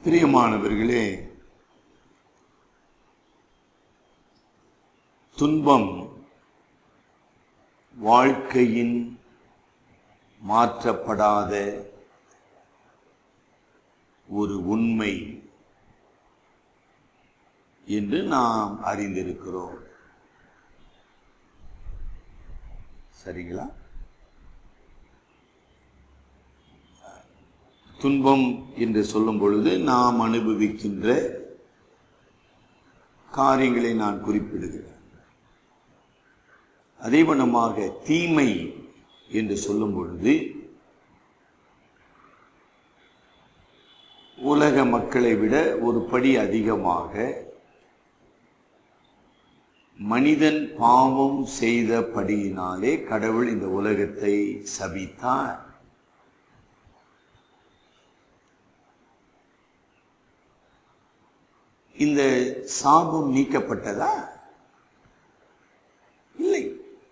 பிரியமானவர்களே துன்பம் வாழ்க்கையின் மாற்றப்படாத ஒரு உண்மை என்று நாம் அறிந்திருக்கிறோம் சரிங்களா துன்பம் என்று சொல்லும் பொழுது நாம் அனுபவிக்கின்ற காரியங்களை நான் குறிப்பிடுகிறேன் அதே வண்ணமாக தீமை என்று சொல்லும் பொழுது உலக மக்களை விட ஒரு படி அதிகமாக மனிதன் பாவம் செய்த படியினாலே கடவுள் இந்த உலகத்தை சபித்தார் இந்த சாபம் நீக்கப்பட்டதா இல்லை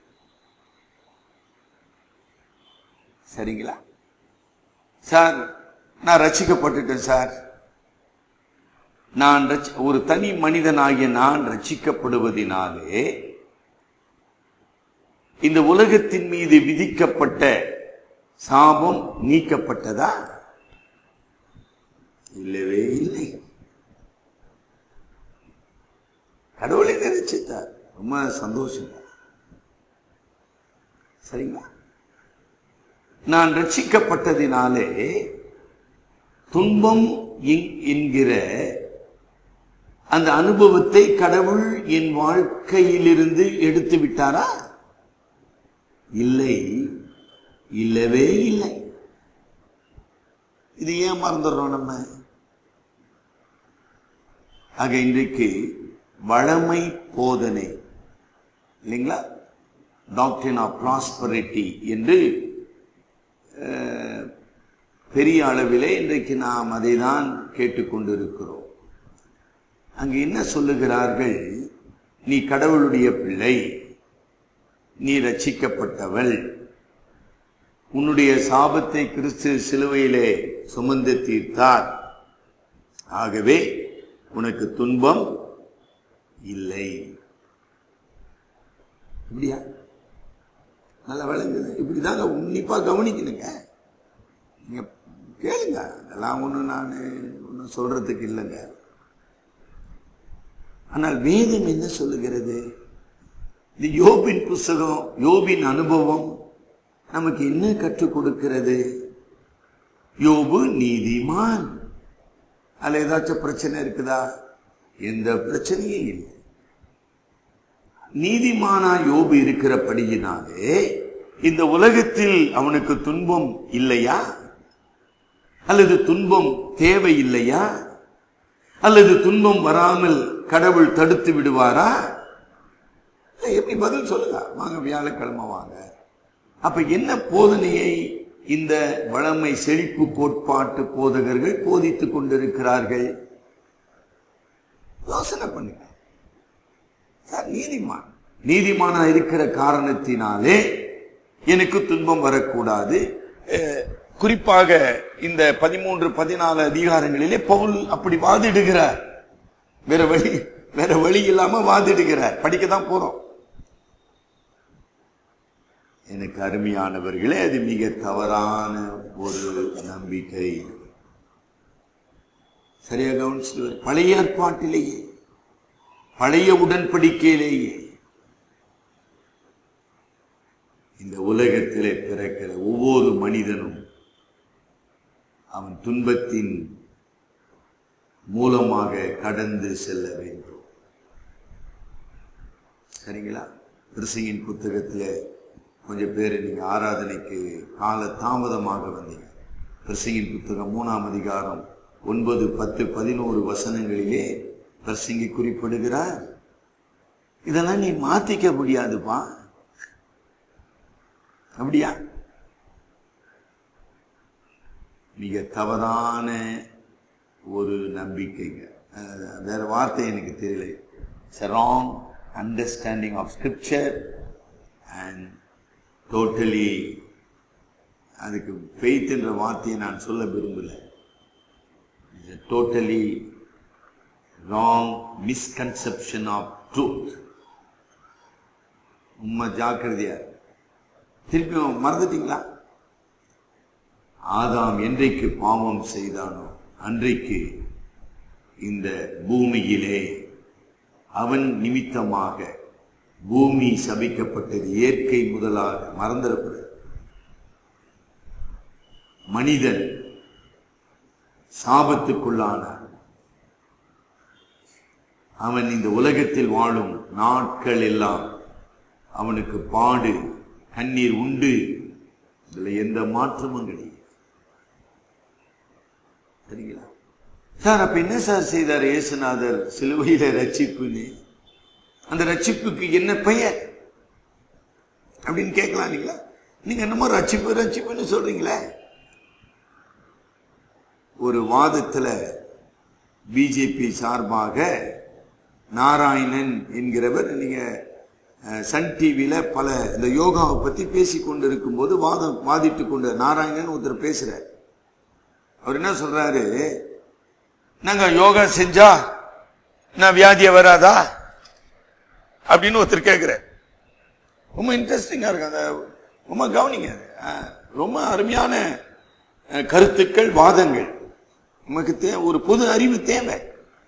சரிங்களா சார் நான் ரட்சிக்கப்பட்டுட்டேன் சார் நான் ரட்சி- ஒரு தனி மனிதனாகிய நான் ரட்சிக்கப்படுவதினாலே இந்த உலகத்தின் மீது விதிக்கப்பட்ட சாபம் நீக்கப்பட்டதா இல்லவே இல்லை கடவுளை நினைச்சிட்டார் ரொம்ப சந்தோஷம் சரிங்களா நான் ரட்சிக்கப்பட்டதினாலே துன்பம் என்- என்கிற அந்த அனுபவத்தை கடவுள் என் வாழ்க்கையிலிருந்து எடுத்து விட்டாரா இல்லை இல்லவே இல்லை இது ஏன் மறந்துடுறோம் நம்ம ஆக இன்றைக்கு வளமை போதனை இல்லைங்களா டாக்டரின் ஆஃப் ப்ராஸ்பரிட்டி என்று அஹ், பெரிய அளவிலே இன்றைக்கு நாம் அதை தான் கேட்டுக்கொண்டிருக்கிறோம் அங்கு என்ன சொல்லுகிறார்கள் நீ கடவுளுடைய பிள்ளை நீ ரட்சிக்கப்பட்டவள் உன்னுடைய சாபத்தை கிறிஸ்து சிலுவையிலே சுமந்து தீர்த்தார் ஆகவே உனக்கு துன்பம் இல்லை இப்படியா நல்லா விளங்குது இப்படிதாங்க உன்னிப்பா கவனிக்கணுங்க நீங்க கேளுங்க அதெல்லாம் ஒன்றும் நான் ஒன்றும் சொல்றதுக்கு இல்லைங்க ஆனால் வேதம் என்ன சொல்லுகிறது இந்த யோபின் புஸ்தகம் யோபின் அனுபவம் நமக்கு என்ன கற்றுக் கொடுக்கிறது யோபு நீதிமான் அதுல ஏதாச்சும் பிரச்சனை இருக்குதா எந்த பிரச்சனையும் இல்லை நீதிமானா யோபு இருக்கிறபடியினாலே இந்த உலகத்தில் அவனுக்கு துன்பம் இல்லையா அல்லது துன்பம் தேவை இல்லையா அல்லது துன்பம் வராமல் கடவுள் தடுத்து விடுவாரா இல்ல, எப்படி பதில் சொல்லுங்க வாங்க வியாழக்கிழமை வாங்க அப்ப என்ன போதனையை இந்த வளமை செழிப்பு கோட்பாட்டு போதகர்கள் போதித்துக் கொண்டிருக்கிறார்கள் யோசனை பண்ணுங்க சார் நீதிமான் நீதிமானா இருக்கிற காரணத்தினாலே எனக்கு துன்பம் வரக்கூடாது அஹ், குறிப்பாக இந்த பதிமூன்று பதினாலு அதிகாரங்களிலே பவுல் அப்படி வாதிடுகிறார் வேற வழி வேற வழி இல்லாம வாதிடுகிறார் படிக்க தான் போறோம் எனக்கு அருமையானவர்களே அது மிக தவறான ஒரு நம்பிக்கை சரியா கவனிச்சு பழைய ஏற்பாட்டிலேயே பழைய உடன்படிக்கையிலேயே இந்த உலகத்திலே பிறக்கிற ஒவ்வொரு மனிதனும் அவன் துன்பத்தின் மூலமாக கடந்து செல்ல வேண்டும் சரிங்களா கிறிஸ்தியின் புத்தகத்தில் கொஞ்சம் பேர் நீங்க ஆராதனைக்கு கால தாமதமாக வந்தீங்க கிறிஸ்தியின் புத்தகம் மூணாம் அதிகாரம் ஒன்பது பத்து பதினோரு வசனங்களிலே பிரசங்கி குறிப்பிடுகிறார் இதெல்லாம் நீ மாத்திக்க முடியாதுப்பா அப்படியா மிக தவறான ஒரு நம்பிக்கைங்க அஹ் வேற வார்த்தை எனக்கு தெரியல it's wrong understanding of scripture and totally அதுக்கு ஃபெய்த் என்ற வார்த்தையை நான் சொல்ல விரும்பல is a totally wrong misconception of truth. உண்மை ஜாக்கிரதையா இரு. திருப்பி மறந்துட்டீங்களா ஆதாம் என்றைக்கு பாவம் செய்தானோ அன்றைக்கு இந்த பூமியிலே அவன் நிமித்தமாக பூமி சபிக்கப்பட்டது இயற்கை முதலாக மறந்துடக்கூடாது மனிதன் சாபத்துக்குள்ளானான் அவன் இந்த உலகத்தில் வாழும் நாட்கள் எல்லாம் அவனுக்கு பாடு கண்ணீர் உண்டு இதுல எந்த மாற்றமும் கிடையாது சரிங்களா சார் அப்ப என்ன சார் செய்தார் இயேசுநாதர் சிலுவையில ரட்சிப்புன்னு அந்த ரட்சிப்புக்கு என்ன பெயர் அப்படின்னு கேட்கலாம் இல்லைங்களா நீங்க என்னமோ ரட்சிப்பு ரட்சிப்புன்னு சொல்றீங்களே ஒரு வாதத்துல பிஜேபி சார்பாக நாராயணன் என்கிறவர் நீங்க அஹ், சன் டிவியில பல இந்த யோகாவை பத்தி பேசி கொண்டிருக்கும் போது வாதம் வாதிட்டு கொண்டு நாராயணன் ஒருத்தர் பேசுறார் அவர் என்ன சொல்றாரு நாங்க யோகா செஞ்சா நான் வியாதிய வராதா அப்படின்னு ஒருத்தர் கேட்கிறார் ரொம்ப இன்ட்ரெஸ்டிங்கா இருக்கு அந்த ரொம்ப கவனிங்க அஹ், ரொம்ப அருமையான அஹ், கருத்துக்கள் வாதங்கள் நமக்கு தே ஒரு பொது அறிவு தேவை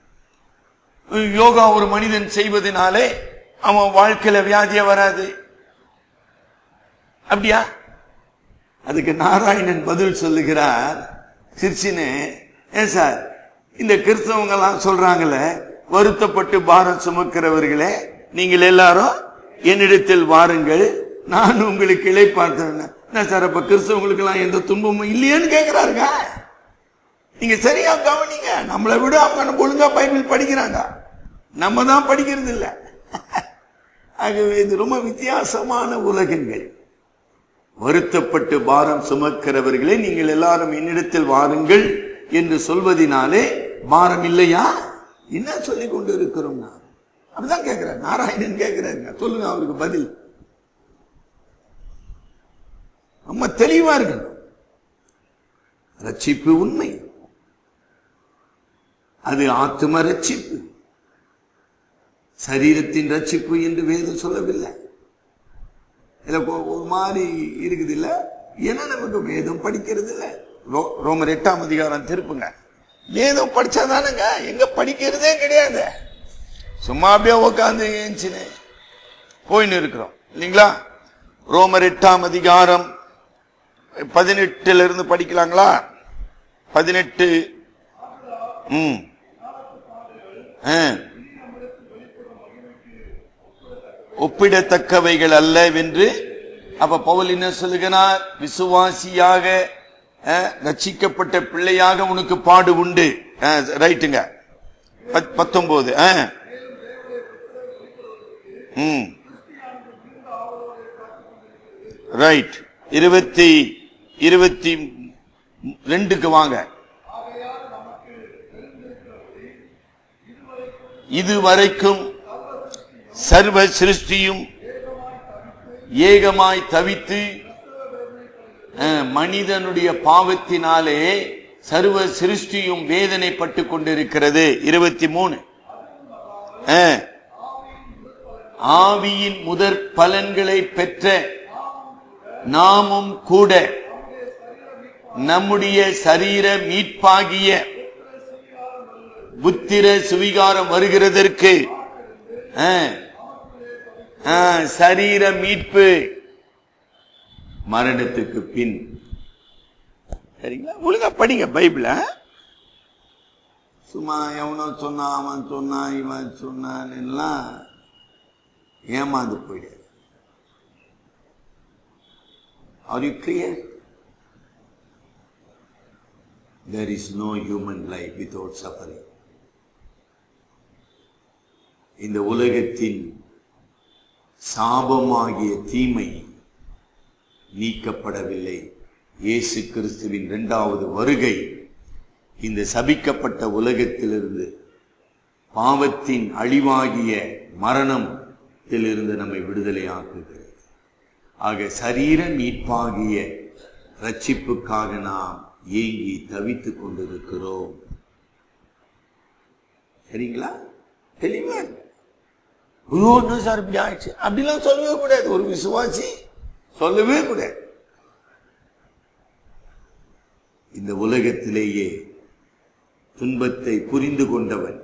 யோகா ஒரு மனிதன் செய்வதனாலே அவன் வாழ்க்கையில வியாதியே வராது அப்படியா அதுக்கு நாராயணன் பதில் சொல்லுகிறார் சிரிச்சின்னு ஏன் சார் இந்த கிறிஸ்தவங்க எல்லாம் சொல்றாங்கல்ல வருத்தப்பட்டு பாரம் சுமக்கிறவர்களே நீங்கள் எல்லாரும் என்னிடத்தில் வாருங்கள் நான் உங்களுக்கு இளைப்பார்த்தேன் என்ன சார் அப்ப கிறிஸ்தவங்களுக்கு எல்லாம் எந்த துன்பமும் இல்லையேன்னு கேட்கிறாருங்க நீங்க சரியா கவனிங்க நம்மளை விட அவங்க ஒழுங்கா பைபிள் படிக்கிறாங்க நம்ம தான் படிக்கிறது இல்ல ஆகவே இது ரொம்ப வித்தியாசமான உலகங்கள் வருத்தப்பட்டு பாரம் சுமக்கிறவர்களே நீங்கள் எல்லாரும் என்னிடத்தில் வாருங்கள் என்று சொல்வதினாலே பாரம் இல்லையா என்ன சொல்லிக் கொண்டு இருக்கிறோம் நான் அப்படிதான் கேட்கிறேன் நாராயணன் கேட்கிறாருங்க சொல்லுங்க அவருக்கு பதில் ரொம்ப தெளிவா இருக்கணும் ரட்சிப்பு உண்மை அது ஆத்தும ரட்சிப்பு சரீரத்தின் ரட்சிப்பு என்று வேதம் சொல்லவில்லை இதுல கொ- ஒரு மாதிரி இருக்குது இல்ல ஏன்னா நமக்கு வேதம் படிக்கிறது இல்ல ரோ- ரோமர் எட்டாம் அதிகாரம் திருப்புங்க வேதம் படிச்சாதானுங்க எங்க படிக்கிறதே கிடையாது சும்மா அப்படியே உட்காந்து ஏஞ்சினு போயின்னு இருக்கிறோம் இல்லைங்களா ரோமர் எட்டாம் அதிகாரம் பதினெட்டுல இருந்து படிக்கலாங்களா பதினெட்டு ம் ஆ. ஒப்பிடத்தக்கவைகள் அல்லவென்று அப்ப பவுல் என்ன சொல்லுகிறார் விசுவாசியாக அஹ், ரட்சிக்கப்பட்ட பிள்ளையாக உனக்கு பாடு உண்டு அஹ், ரைட்டுங்க பத்- பத்தொன்பது அஹ். ம் ரைட் இருபத்தி இருபத்தி ரெண்டுக்கு வாங்க இதுவரைக்கும் சர்வ சிருஷ்டியும் ஏகமாய் தவித்து அஹ், மனிதனுடைய பாவத்தினாலே சர்வ சிருஷ்டியும் வேதனைப்பட்டு கொண்டிருக்கிறது இருபத்தி மூணு அஹ், ஆவியின் முதற் பலன்களை பெற்ற நாமும் கூட நம்முடைய சரீர மீட்பாகிய புத்திர சுவிகாரம் வருகிறதற்கு ஆ, ஆ, சரீர மீட்பு மரணத்துக்கு பின் சரிங்களா ஒழுங்கா படிங்க பைபிள சும்மா எவனோ சொன்னான் அவன் சொன்னான் இவன் சொன்னான் எல்லாம் ஏமாந்து போயிடு are you clear there is no human life without suffering இந்த உலகத்தின் சாபமாகிய தீமை நீக்கப்படவில்லை இயேசு கிறிஸ்துவின் இரண்டாவது வருகை இந்த சபிக்கப்பட்ட உலகத்திலிருந்து பாவத்தின் அழிவாகிய மரணத்திலிருந்து நம்மை விடுதலை ஆக்குகிறது ஆக சரீர மீட்பாகிய ரட்சிப்புக்காக நாம் ஏங்கி தவித்துக் கொண்டிருக்கிறோம் சரிங்களா தெளிவா இருங்க. ஐயோ என்ன சார் இப்படி ஆயிடுச்சு அப்படிலாம் சொல்லவே கூடாது ஒரு விசுவாசி சொல்லவே கூடாது இந்த உலகத்திலேயே துன்பத்தை புரிந்து கொண்டவன்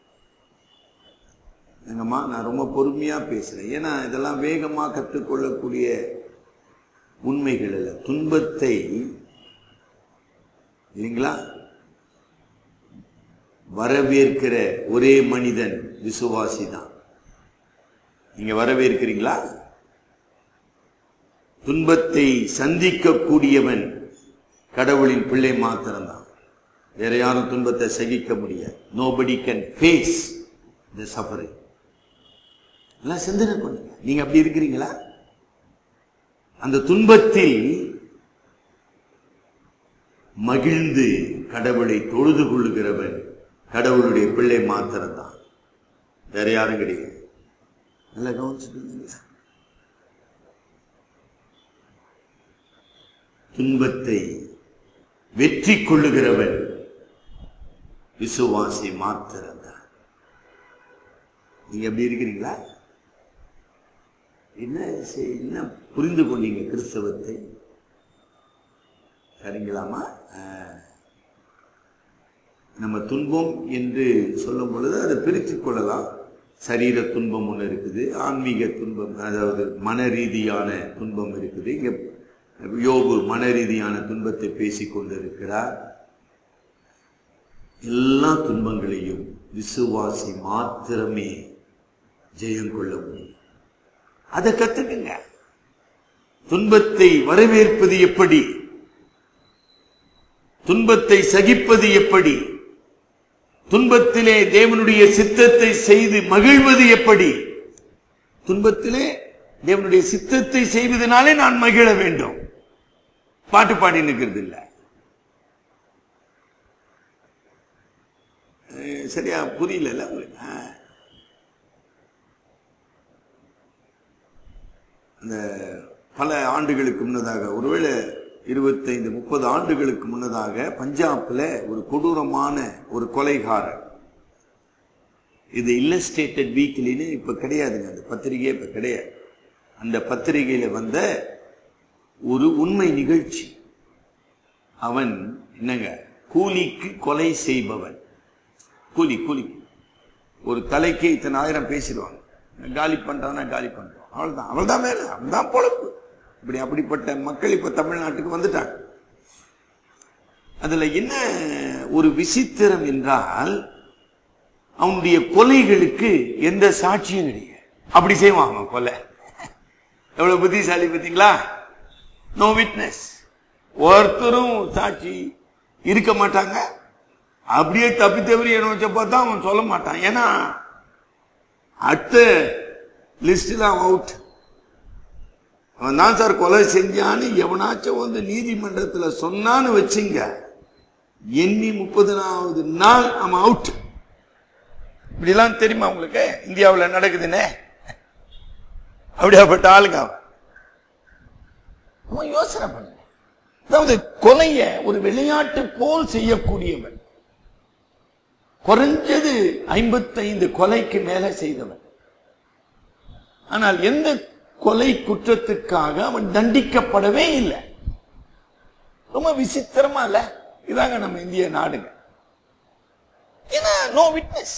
என்னம்மா நான் ரொம்ப பொறுமையா பேசுறேன் ஏன்னா இதெல்லாம் வேகமா கற்றுக்கொள்ளக்கூடிய உண்மைகள் அல்ல துன்பத்தை இல்லைங்களா வரவேற்கிற ஒரே மனிதன் விசுவாசி தான் நீங்க வரவேற்கிறீங்களா துன்பத்தை சந்திக்கக்கூடியவன் கடவுளின் பிள்ளை மாத்திரம்தான் வேற யாரும் துன்பத்தை சகிக்க முடியாது nobody can face the suffering எல்லாம் சிந்தனை பண்ணுங்க நீங்க அப்படி இருக்கிறீங்களா அந்த துன்பத்தில் மகிழ்ந்து கடவுளை தொழுது கொள்ளுகிறவன் கடவுளுடைய பிள்ளை மாத்திரம்தான் வேற யாரும் கிடையாது நல்லா கவனிச்சுட்டு இருந்தீங்களா? துன்பத்தை வெற்றி கொள்ளுகிறவன் விசுவாசி மாத்திரம்தான் நீங்க எப்படி இருக்கிறீங்களா என்ன செய்- என்ன புரிந்து கொண்டீங்க கிறிஸ்தவத்தை சரிங்களாமா ஆ. நம்ம துன்பம் என்று சொல்லும் பொழுது அதை பிரித்துக் கொள்ளலாம் சரீர துன்பம் ஒன்று இருக்குது ஆன்மீக துன்பம் அதாவது மன ரீதியான துன்பம் இருக்குது இங்க யோபு மன ரீதியான துன்பத்தை பேசிக் கொண்டிருக்கிறார் எல்லா துன்பங்களையும் விசுவாசி மாத்திரமே ஜெயம் கொள்ள முடியும் அதை கத்துக்குங்க துன்பத்தை வரவேற்பது எப்படி துன்பத்தை சகிப்பது எப்படி துன்பத்திலே தேவனுடைய சித்தத்தை செய்து மகிழ்வது எப்படி துன்பத்திலே தேவனுடைய சித்தத்தை செய்வதனாலே நான் மகிழ வேண்டும் பாட்டு பாடி நிற்கிறது இல்ல அஹ் சரியா புரியல உங்களுக்கு ஆ. அந்த பல ஆண்டுகளுக்கு முன்னதாக ஒருவேளை இருபத்தைந்து முப்பது ஆண்டுகளுக்கு முன்னதாக பஞ்சாப்ல ஒரு கொடூரமான ஒரு கொலைகாரர் இது இல்லஸ்டேட்டட் வீக்லின்னு இப்ப கிடையாதுங்க அந்த பத்திரிகையே இப்ப கிடையாது அந்த பத்திரிகையில வந்த ஒரு உண்மை நிகழ்ச்சி அவன் என்னங்க கூலிக்கு கொலை செய்பவன் கூலி கூலி ஒரு தலைக்கு இத்தனை ஆயிரம் பேசிடுவாங்க காலி பண்றான்னா காலி பண்றான் அவ்வளவுதான் அவள்தான் வேலை அவன்தான் பொழப்பு இப்படி அப்படிப்பட்ட மக்கள் இப்ப தமிழ்நாட்டுக்கு வந்துட்டாங்க அதுல என்ன ஒரு விசித்திரம் என்றால் அவனுடைய கொலைகளுக்கு எந்த சாட்சியும் கிடையாது அப்படி செய்வான் அவன் கொலை எவ்வளவு புத்திசாலி பார்த்தீங்களா நோ விட்னஸ் ஒருத்தரும் சாட்சி இருக்க மாட்டாங்க அப்படியே தப்பி தவறி என்ன வச்ச பார்த்தா அவன் சொல்ல மாட்டான் ஏன்னா அடுத்த லிஸ்டில் அவன் அவுட் அவன் தான் சார் கொலை செஞ்சான்னு எவனாச்சும் வந்து நீதிமன்றத்தில் சொன்னான்னு வச்சுங்க எண்ணி முப்பதுனாவது நாள் அவன் அவுட் இப்படிலாம் தெரியுமா உங்களுக்கு இந்தியாவில் நடக்குதுன்னே அப்படியாப்பட்ட ஆளுங்க அவன் அவன் யோசனை பண்ணு அதாவது கொலைய ஒரு விளையாட்டு போல் செய்யக்கூடியவன் குறைஞ்சது ஐம்பத்தைந்து கொலைக்கு மேல செய்தவன் ஆனால் எந்த கொலை குற்றத்துக்காக அவன் தண்டிக்கப்படவே இல்லை ரொம்ப விசித்திரமா இல்ல இதாங்க நம்ம இந்திய நாடுங்க ஏன்னா நோ விட்னஸ்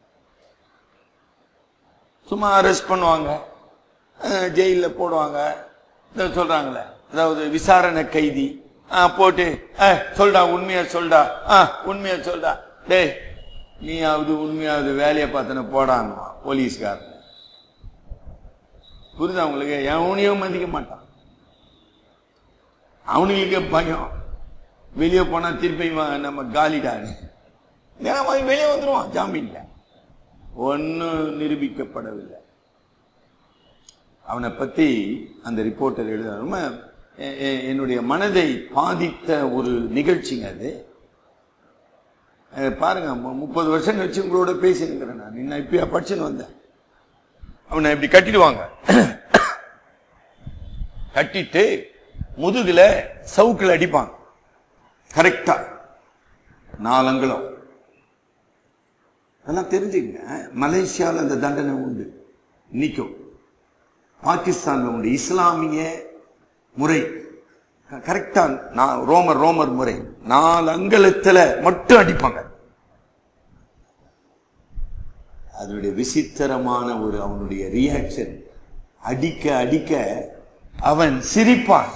சும்மா அரெஸ்ட் பண்ணுவாங்க அஹ், ஜெயில்ல போடுவாங்க இதை சொல்றாங்களே அதாவது விசாரணை கைதி ஆ, போட்டு "அஹ், சொல்டா உண்மையா சொல்டா ஆ, உண்மையா சொல்டா டேய் நீயாவது உண்மையாவது வேலையை பார்த்தன போடாங்க போலீஸ்காரன் புரியுதா உங்களுக்கு எவனையும் மதிக்க மாட்டான் அவனுக்கு பயம் வெளியே போனா திருப்பி இவன் நம்ம காலிடான்னு ஏன்னா அவன் வெளியே வந்துருவான் ஜாமீன்ல ஒன்னும் நிரூபிக்கப்படவில்லை அவனை பத்தி அந்த ரிப்போர்ட்டர் எழுத ரொம்ப எ- எ- என்னுடைய மனதை பாதித்த ஒரு நிகழ்ச்சிங்க அது அஹ் பாருங்க மு- முப்பது வருஷம் கழிச்சு உங்களோட பேசியிருக்கிறேன் நான் இன்னும் இப்பயா படிச்சுன்னு வந்தேன் அவனை இப்படி கட்டிடுவாங்க கட்டிட்டு முதுகுல சவுக்குல அடிப்பாங்க கரெக்டா நாலு அங்குலம் அதெல்லாம் தெரிஞ்சுங்க மலேசியாவில் அந்த தண்டனை உண்டு இன்னைக்கும் பாகிஸ்தான்ல உண்டு இஸ்லாமிய முறை கரெக்டா நான் ரோமர் ரோமர் முறை நாலு அங்கலத்துல மட்டும் அடிப்பாங்க அதனுடைய விசித்திரமான ஒரு அவனுடைய ரியாக்ஷன் அடிக்க அடிக்க அவன் சிரிப்பான்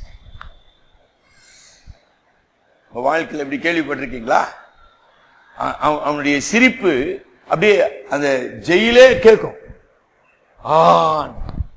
உங்க வாழ்க்கையில் இப்படி கேள்விப்பட்டிருக்கீங்களா அ- அவ- அவனுடைய சிரிப்பு அப்படியே அந்த ஜெயிலே கேட்கும் ஆன்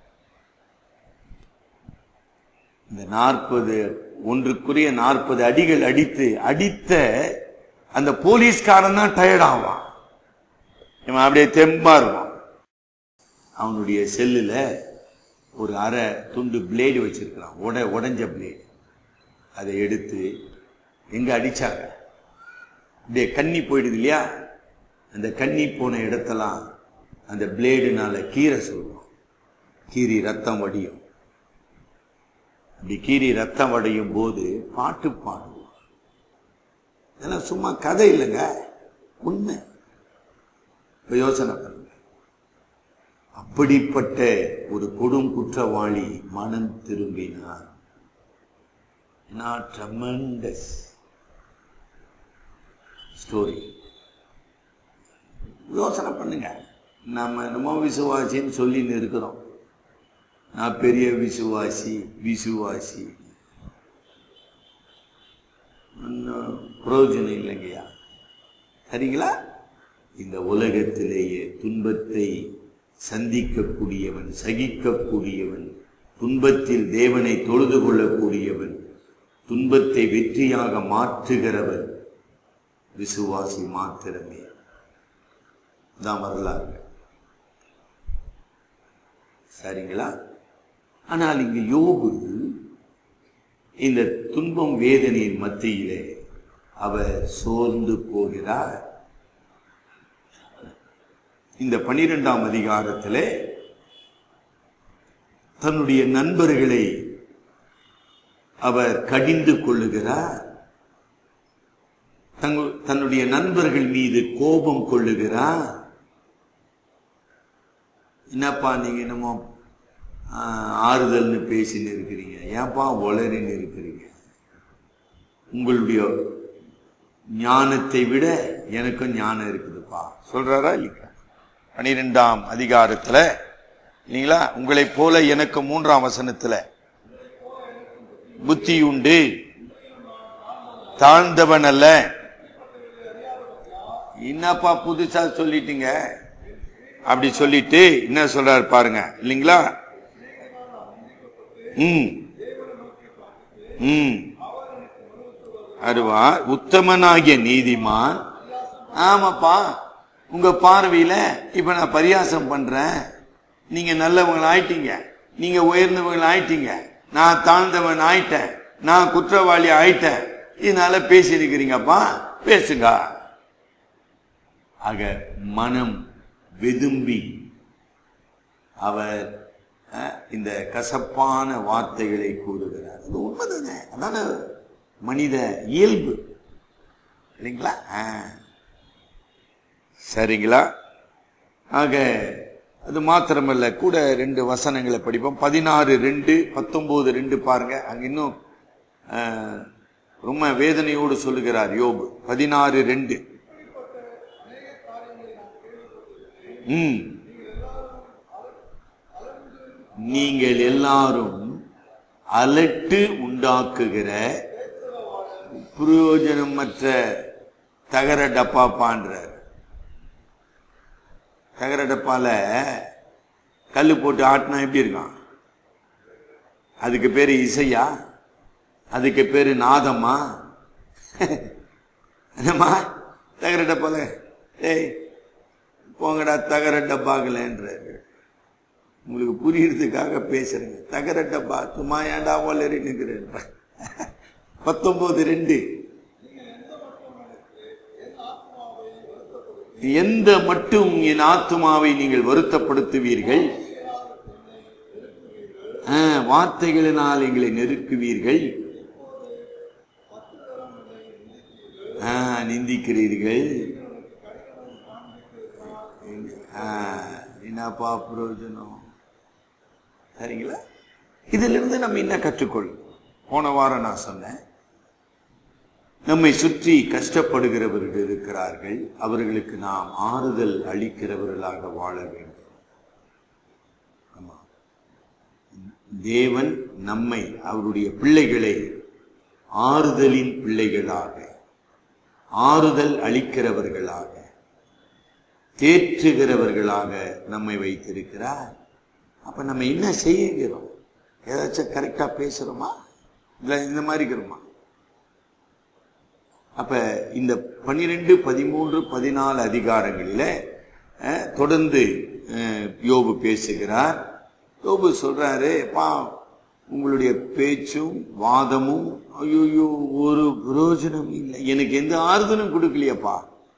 இந்த நாற்பது ஒன்றுக்குரிய நாற்பது அடிகள் அடித்து அடித்த அந்த போலீஸ்காரன் தான் டயர்ட் ஆவான் இவன் அப்படியே தெம்பா இருப்பான் அவனுடைய செல்லுல ஒரு அரை துண்டு பிளேடு வச்சிருக்கிறான் உட உடைஞ்ச பிளேடு அதை எடுத்து எங்க அடிச்சாங்க அப்படியே கண்ணி போயிடுது இல்லையா அந்த கண்ணி போன இடத்தெல்லாம் அந்த பிளேடுனால கீரை சொல்லுவோம் கீரி ரத்தம் வடியும் அப்படி கீரி ரத்தம் வடையும் போது பாட்டு பாடுவோம் இதெல்லாம் சும்மா கதை இல்லைங்க உண்மை இப்ப யோசனை பண்ணுங்க அப்படிப்பட்ட ஒரு கொடும் குற்றவாளி மனம் திரும்பினார் ட்ரமெண்டஸ் ஸ்டோரி யோசனை பண்ணுங்க நம்ம நம்ம விசுவாசின்னு சொல்லின்னு இருக்கிறோம் நான் பெரிய விசுவாசி விசுவாசி ஒன்றும் பிரயோஜனம் இல்லைங்கய்யா சரிங்களா இந்த உலகத்திலேயே துன்பத்தை சந்திக்கக்கூடியவன் சகிக்கக்கூடியவன் துன்பத்தில் தேவனை தொழுது கொள்ளக்கூடியவன் துன்பத்தை வெற்றியாக மாற்றுகிறவன் விசுவாசி மாத்திரமே தான் வரலாறு சரிங்களா ஆனால் இங்கு யோபு இந்த துன்பம் வேதனையின் மத்தியிலே அவர் சோர்ந்து போகிறார் இந்த பனிரெண்டாம் அதிகாரத்திலே தன்னுடைய நண்பர்களை அவர் கடிந்து கொள்ளுகிறார் தங்கு- தன்னுடைய நண்பர்கள் மீது கோபம் கொள்ளுகிறார் என்னப்பா நீங்க என்னமோ ஆஹ், ஆறுதல்னு பேசின்னு இருக்கிறீங்க ஏன்பா ஒளரின்னு இருக்கிறீங்க உங்களுடைய ஞானத்தை விட எனக்கும் ஞானம் இருக்குதுப்பா சொல்றாரா இல்லையா பனிரெண்டாம் அதிகாரத்துல இல்லைங்களா உங்களைப் போல எனக்கு மூன்றாம் வசனத்துல புத்தி உண்டு தாழ்ந்தவன் அல்ல என்னப்பா புதுசா சொல்லிட்டீங்க அப்படி சொல்லிட்டு என்ன சொல்றாரு பாருங்க இல்லைங்களா ம் ம் அருவா உத்தமனாகிய நீதிமான் ஆமாப்பா உங்க பார்வையில இப்ப நான் பரியாசம் பண்றேன் நீங்க நல்லவங்க ஆயிட்டீங்க நீங்க உயர்ந்தவங்க ஆயிட்டீங்க நான் தாழ்ந்தவன் ஆயிட்டேன் நான் குற்றவாளி ஆயிட்டேன் இதனால பேசியிருக்கிறீங்கப்பா பேசுங்க ஆக மனம் வெதும்பி அவர் அஹ், இந்த கசப்பான வார்த்தைகளை கூறுகிறார் அது உண்மைதானே அதான மனித இயல்பு இல்லைங்களா ஆ. சரிங்களா ஆக அது மாத்திரமல்ல கூட ரெண்டு வசனங்களை படிப்போம் பதினாறு ரெண்டு பத்தொன்பது ரெண்டு பாருங்க அங்க இன்னும் ஆ, ரொம்ப வேதனையோடு சொல்லுகிறார் யோபு பதினாறு ரெண்டு ம் நீங்கள் எல்லாரும் அலட்டு உண்டாக்குகிற பிரயோஜனமற்ற தகர டப்பா பான்றார் தகர டப்பால கல்லு போட்டு ஆட்டினா எப்படி இருக்கான் அதுக்கு பேரு இசையா அதுக்கு பேரு நாதமா என்னம்மா தகர டப்பால ஏய் போங்கடா தகர டப்பாங்களேன்றாரு உங்களுக்கு புரியறதுக்காக பேசுறேங்க தகர டப்பா சும்மா ஏன்டா வளரி நிற்கிறேன் பத்தொன்பது ரெண்டு எந்த மட்டும் என் ஆத்துமாவை நீங்கள் வருத்தப்படுத்துவீர்கள் ஆ, வார்த்தைகளினால் எங்களை நெருக்குவீர்கள் ஆ, நிந்திக்கிறீர்கள் ஆஹ், என்னப்பா பிரயோஜனம் சரிங்களா இதிலிருந்து நம்ம என்ன கற்றுக்கொள்ளும் போன வாரம் நான் சொன்னேன் நம்மை சுற்றி கஷ்டப்படுகிறவர்கள் இருக்கிறார்கள் அவர்களுக்கு நாம் ஆறுதல் அளிக்கிறவர்களாக வாழ வேண்டும் ஆமா தேவன் நம்மை அவருடைய பிள்ளைகளை ஆறுதலின் பிள்ளைகளாக ஆறுதல் அளிக்கிறவர்களாக தேற்றுகிறவர்களாக நம்மை வைத்திருக்கிறார் அப்ப நம்ம என்ன செய்கிறோம் ஏதாச்சும் கரெக்டா பேசுறோமா இல்ல இந்த மாதிரி இருக்கிறோமா அப்ப இந்த பன்னிரெண்டு பதிமூன்று பதினாலு அதிகாரங்களில அஹ், தொடர்ந்து அஹ், யோபு பேசுகிறார் யோபு சொல்றாரு பா உங்களுடைய பேச்சும் வாதமும் ஐயோ ஒரு பிரயோஜனம் இல்லை எனக்கு எந்த ஆறுதலும் கொடுக்கலையப்பா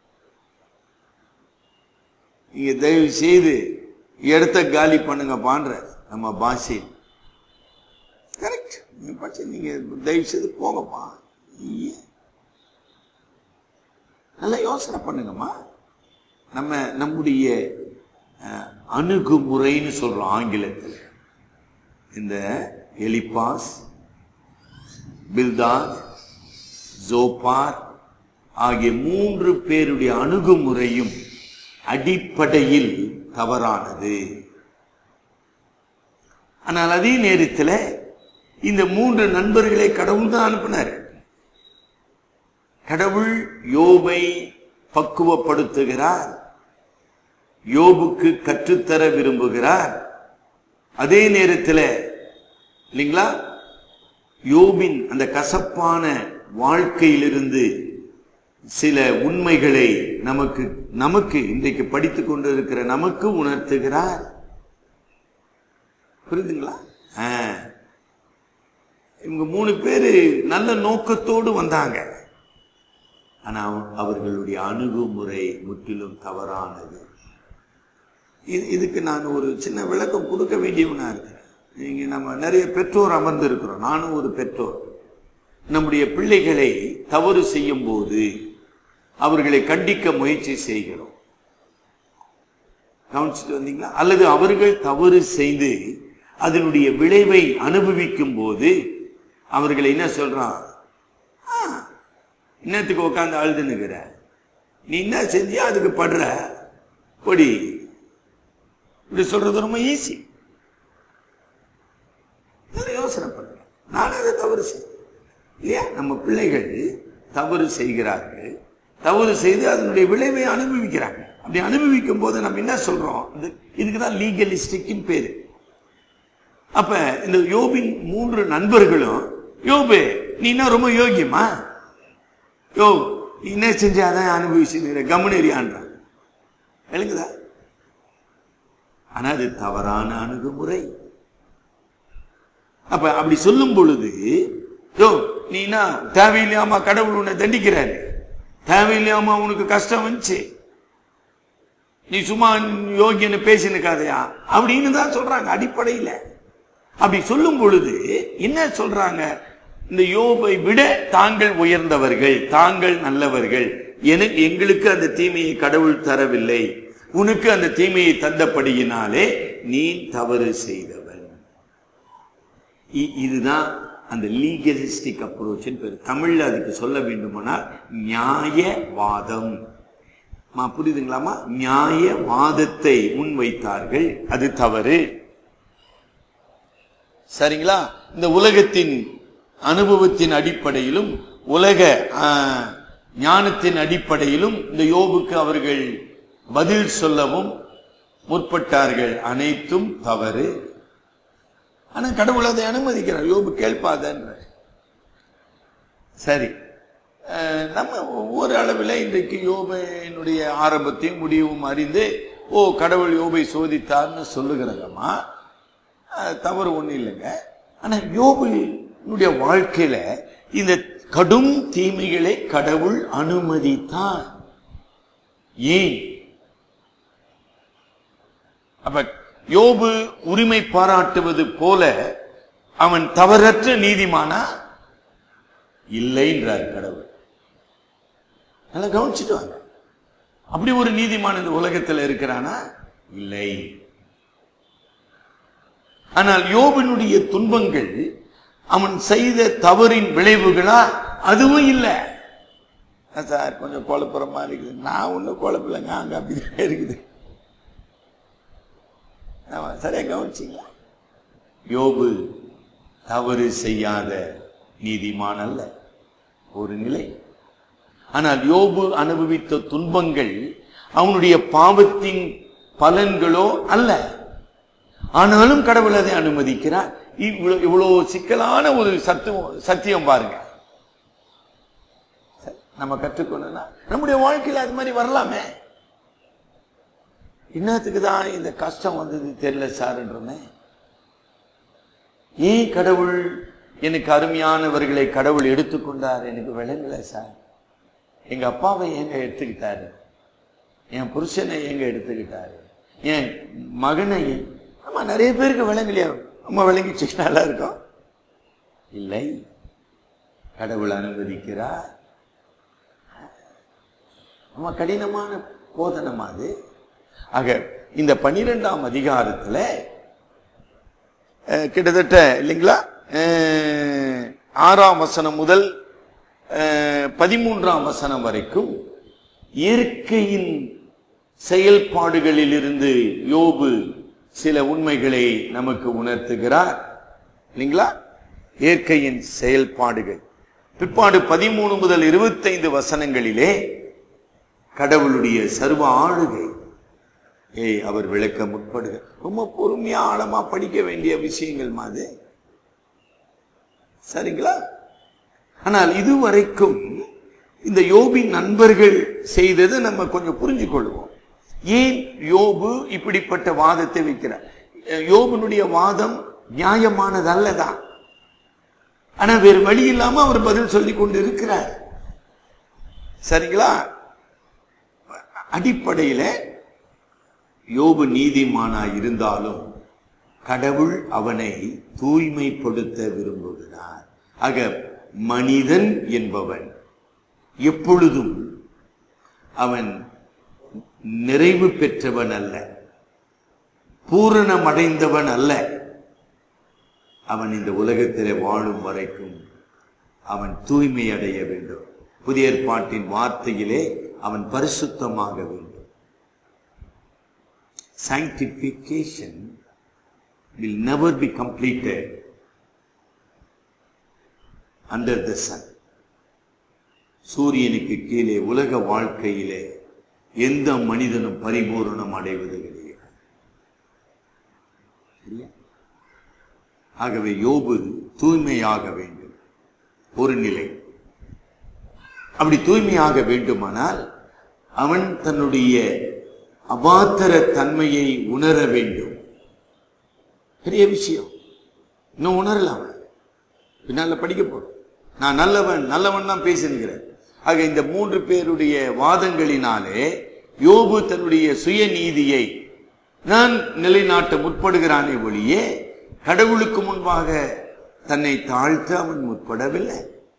நீங்க தயவு செய்து இடத்த காலி பண்ணுங்க பான்ற நம்ம பாஷையில் கரெக்ட் நீங்க தயவு செய்து போங்கப்பா ஏன்? நல்லா யோசனை பண்ணுங்கம்மா நம்ம நம்முடைய அஹ், அணுகுமுறைன்னு சொல்றோம் ஆங்கிலத்தில் இந்த எலிபாஸ் பில்தாத் ஜோபார் ஆகிய மூன்று பேருடைய அணுகுமுறையும் அடிப்படையில் தவறானது ஆனால் அதே நேரத்தில் இந்த மூன்று நண்பர்களை கடவுள் தான் அனுப்பினார் கடவுள் யோபை பக்குவப்படுத்துகிறார் யோபுக்கு கற்றுத்தர விரும்புகிறார் அதே நேரத்தில் இல்லைங்களா யோபின் அந்த கசப்பான வாழ்க்கையிலிருந்து சில உண்மைகளை நமக்கு நமக்கு இன்றைக்கு படித்துக் கொண்டிருக்கிற நமக்கு உணர்த்துகிறார் புரியுதுங்களா ஆ. இவங்க மூணு பேரு நல்ல நோக்கத்தோடு வந்தாங்க ஆனா அவர்களுடைய அணுகுமுறை முற்றிலும் தவறானது இது இதுக்கு நான் ஒரு சின்ன விளக்கம் கொடுக்க வேண்டியவனா இருக்கிறேன் நீங்க நம்ம நிறைய பெற்றோர் அமர்ந்து இருக்கிறோம் நானும் ஒரு பெற்றோர் நம்முடைய பிள்ளைகளை தவறு செய்யும் போது அவர்களை கண்டிக்க முயற்சி செய்கிறோம் கவனிச்சுட்டு வந்தீங்களா அல்லது அவர்கள் தவறு செய்து அதனுடைய விளைவை அனுபவிக்கும் போது அவர்களை என்ன சொல்றான் "ஆ, இன்னத்துக்கு உட்காந்து அழுதுன்னுக்கிற நீ என்ன செஞ்சியா அதுக்கு படுற பொடி இப்படி சொல்றது ரொம்ப ஈஸி யோசனை பண்ணுங்க நான் அதை தவறு செய்ய இல்லையா நம்ம பிள்ளைகள் தவறு செய்கிறார்கள் தவறு செய்து அதனுடைய விளைவை அனுபவிக்கிறாங்க அப்படி அனுபவிக்கும் போது நம்ம என்ன சொல்றோம் இது- இதுக்கு தான் லீகலிஸ்டிக்னு பேரு அப்ப இந்த யோபின் மூன்று நண்பர்களும் யோபு நீ என்ன ரொம்ப யோகியமா யோ நீ என்ன செஞ்ச அதான் அனுபவிச்சு கவனேரியான்றான் விளங்குதா ஆனா அது தவறான அணுகுமுறை அப்ப அப்படி சொல்லும் பொழுது யோ நீ என்ன தேவையில்லாம கடவுள் உன்னை தண்டிக்கிறாரு தேவையில்லாம உனக்கு கஷ்டம் வந்துச்சு நீ சும்மா யோகியன்னு பேசினுக்காதையா அப்படின்னு தான் சொல்றாங்க அடிப்படையில் அப்படி சொல்லும் பொழுது என்ன சொல்றாங்க இந்த யோபை விட தாங்கள் உயர்ந்தவர்கள் தாங்கள் நல்லவர்கள் எனக்கு எங்களுக்கு அந்த தீமையை கடவுள் தரவில்லை உனக்கு அந்த தீமையை தந்தபடியினாலே நீ தவறு செய்தவன் இ- இதுதான் அந்த லீகலிஸ்டிக் அப்ரோச் பேர் தமிழ்ல அதுக்கு சொல்ல வேண்டுமானால் நியாயவாதம் மா, புரியுதுங்களாமா நியாயவாதத்தை முன்வைத்தார்கள் அது தவறு சரிங்களா இந்த உலகத்தின் அனுபவத்தின் அடிப்படையிலும் உலக ஆ, ஞானத்தின் அடிப்படையிலும் இந்த யோபுக்கு அவர்கள் பதில் சொல்லவும் முற்பட்டார்கள் அனைத்தும் தவறு ஆனா கடவுள் அதை அனுமதிக்கிறார் யோபு கேட்பாதன்ற சரி அஹ், நம்ம ஒவ்வொரு அளவில் இன்றைக்கு யோபனுடைய ஆரம்பத்தையும் முடிவும் அறிந்து ஓ கடவுள் யோபை சோதித்தார்னு சொல்லுகிறதம்மா அஹ், தவறு ஒண்ணும் இல்லைங்க ஆனா யோபுடைய வாழ்க்கையில இந்த கடும் தீமைகளை கடவுள் அனுமதித்தார் ஏன் அப்ப யோபு உரிமை பாராட்டுவது போல அவன் தவறற்ற நீதிமானா இல்லைன்றார் கடவுள் நல்லா கவனிச்சுட்டு வாங்க அப்படி ஒரு நீதிமான் இந்த உலகத்துல இருக்கிறானா இல்லை ஆனால் யோபனுடைய துன்பங்கள் அவன் செய்த தவறின் விளைவுகளா அதுவும் இல்லை சார் கொஞ்சம் குழப்புற மாதிரி இருக்குது நான் ஒன்றும் குழப்பில்லைங்க அங்க அப்படிதான் இருக்குது ஆமா, சரியா கவனிச்சிங்களா யோபு தவறு செய்யாத நீதிமான் அல்ல ஒரு நிலை ஆனால் யோபு அனுபவித்த துன்பங்கள் அவனுடைய பாவத்தின் பலன்களோ அல்ல ஆனாலும் கடவுள் அதை அனுமதிக்கிறார் இவ்வளவு இவ்வளவு சிக்கலான ஒரு சத்துவம் சத்தியம் பாருங்க சரி, நம்ம கற்றுக்கொள்ளனா நம்முடைய வாழ்க்கையில அது மாதிரி வரலாமே என்னத்துக்கு தான் இந்த கஷ்டம் வந்தது தெரியல சார்ன்றமே ஏன் கடவுள் எனக்கு அருமையானவர்களை கடவுள் எடுத்துக்கொண்டார் எனக்கு விளங்கல சார் எங்க அப்பாவை எங்க எடுத்துக்கிட்டாரு என் புருஷனை எங்க எடுத்துக்கிட்டாரு என் மகனை ஆமா நிறைய பேருக்கு விளங்கலையா நம்ம விளங்கிச்சு நல்லா இருக்கும் இல்லை கடவுள் அனுமதிக்கிறார் நம்ம கடினமான போதனம் அது ஆக இந்த பனிரெண்டாம் அதிகாரத்துல அஹ், கிட்டத்தட்ட இல்லைங்களா அஹ், ஆறாம் வசனம் முதல் அஹ், பதிமூன்றாம் வசனம் வரைக்கும் இயற்கையின் செயல்பாடுகளிலிருந்து யோபு சில உண்மைகளை நமக்கு உணர்த்துகிறார் இல்லைங்களா இயற்கையின் செயல்பாடுகள் பிற்பாடு பதிமூணு முதல் இருபத்தைந்து வசனங்களிலே கடவுளுடைய சர்வ ஆளுகை ஏய் அவர் விளக்க முற்படுக ரொம்ப பொறுமையா ஆழமா படிக்க வேண்டிய விஷயங்கள் மாதிரி சரிங்களா ஆனால் இதுவரைக்கும் இந்த யோபின் நண்பர்கள் செய்ததை நம்ம கொஞ்சம் புரிஞ்சு கொள்வோம் ஏன் யோபு இப்படிப்பட்ட வாதத்தை வைக்கிறார் அஹ் யோபுனுடைய வாதம் நியாயமானதல்லதான் ஆனா வேறு வழி இல்லாம அவர் பதில் சொல்லி கொண்டு இருக்கிறார் சரிங்களா அடிப்படையில யோபு நீதிமானா இருந்தாலும் கடவுள் அவனை தூய்மைப்படுத்த விரும்புகிறார் ஆக மனிதன் என்பவன் எப்பொழுதும் அவன் நிறைவு பெற்றவன் அல்ல பூரணமடைந்தவன் அல்ல அவன் இந்த உலகத்திலே வாழும் வரைக்கும் அவன் தூய்மை அடைய வேண்டும் புதிய ஏற்பாட்டின் வார்த்தையிலே அவன் பரிசுத்தமாக வேண்டும் sanctification will never be completed under the sun சூரியனுக்கு கீழே உலக வாழ்க்கையிலே எந்த மனிதனும் பரிபூரணம் அடைவது கிடையாது சரியா? ஆகவே யோபு தூய்மையாக வேண்டும் ஒரு நிலை அப்படி தூய்மையாக வேண்டுமானால் அவன் தன்னுடைய அபாத்தர தன்மையை உணர வேண்டும் பெரிய விஷயம் இன்னும் உணரலாம் பின்னால படிக்க போறோம் நான் நல்லவன் நல்லவன் தான் பேசினுக்கிறேன் ஆக இந்த மூன்று பேருடைய வாதங்களினாலே யோபு தன்னுடைய சுயநீதியை நான் நிலைநாட்ட முற்படுகிறானே ஒழியே கடவுளுக்கு முன்பாக தன்னை தாழ்த்த அவன் முற்படவில்லை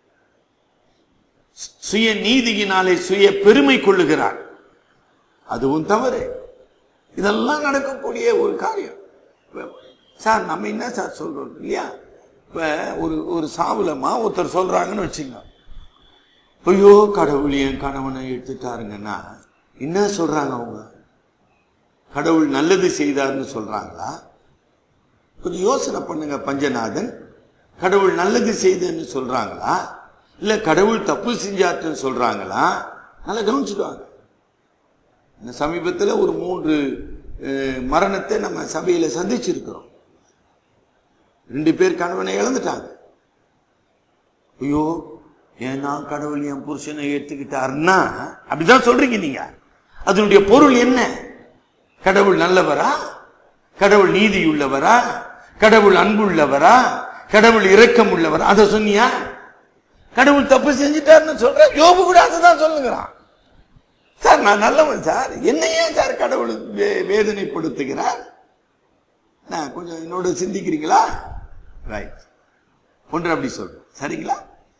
சுய நீதியினாலே சுய பெருமை கொள்ளுகிறான் அதுவும் தவறு இதெல்லாம் நடக்கக்கூடிய ஒரு காரியம் இப்ப, சார் நம்ம என்ன சார் சொல்றோம் இல்லையா இப்ப ஒரு ஒரு சாவுலமா ஒருத்தர் சொல்றாங்கன்னு வச்சுங்க ஐயோ கடவுள் என் கணவனை எடுத்துட்டாருங்கன்னா என்ன சொல்றாங்க அவங்க கடவுள் நல்லது செய்தார்னு சொல்றாங்களா கொஞ்சம் யோசனை பண்ணுங்க பஞ்சநாதன் கடவுள் நல்லது செய்தன்னு சொல்றாங்களா இல்ல கடவுள் தப்பு செஞ்சாருன்னு சொல்றாங்களா நல்லா கவனிச்சுட்டு வாங்க இந்த சமீபத்தில் ஒரு மூன்று அஹ், மரணத்தை நம்ம சபையில சந்திச்சிருக்கிறோம் ரெண்டு பேர் கணவனை இழந்துட்டாங்க ஐயோ ஏன்னா கடவுள் என் புருஷனை ஏத்துக்கிட்டாருன்னா அப்படிதான் சொல்றீங்க நீங்க அதனுடைய பொருள் என்ன கடவுள் நல்லவரா கடவுள் நீதியுள்ளவரா கடவுள் அன்புள்ளவரா கடவுள் இரக்கம் உள்ளவரா அதை சொன்னியா கடவுள் தப்பு செஞ்சுட்டாருன்னு சொல்ற யோபு கூட அதுதான் சொல்லுகிறான் சார் நான் நல்லவன் சார் என்ன ஏன் சார் கடவுள் வே- வேதனைப்படுத்துகிறார் நான் கொஞ்சம் என்னோட சிந்திக்கிறீங்களா ரைட் ஒன்று அப்படி சொல்றோம் சரிங்களா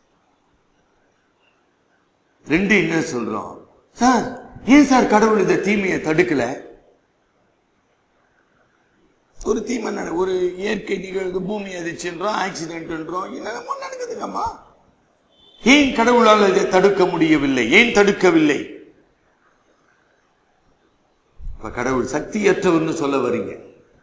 ரெண்டு என்ன சொல்றோம் சார் ஏன் சார் கடவுள் இந்த தீமையை தடுக்கல ஒரு தீமை நட ஒரு இயற்கை நிகழ்வு பூமி அதிர்ச்சின்றோம் ஆக்சிடென்ட்ன்றோம் என்னென்னமோ நடக்குதுங்கம்மா ஏன் கடவுளால் இதை தடுக்க முடியவில்லை ஏன் தடுக்கவில்லை இப்ப கடவுள் சக்தியற்றவர்னு சொல்ல வரீங்க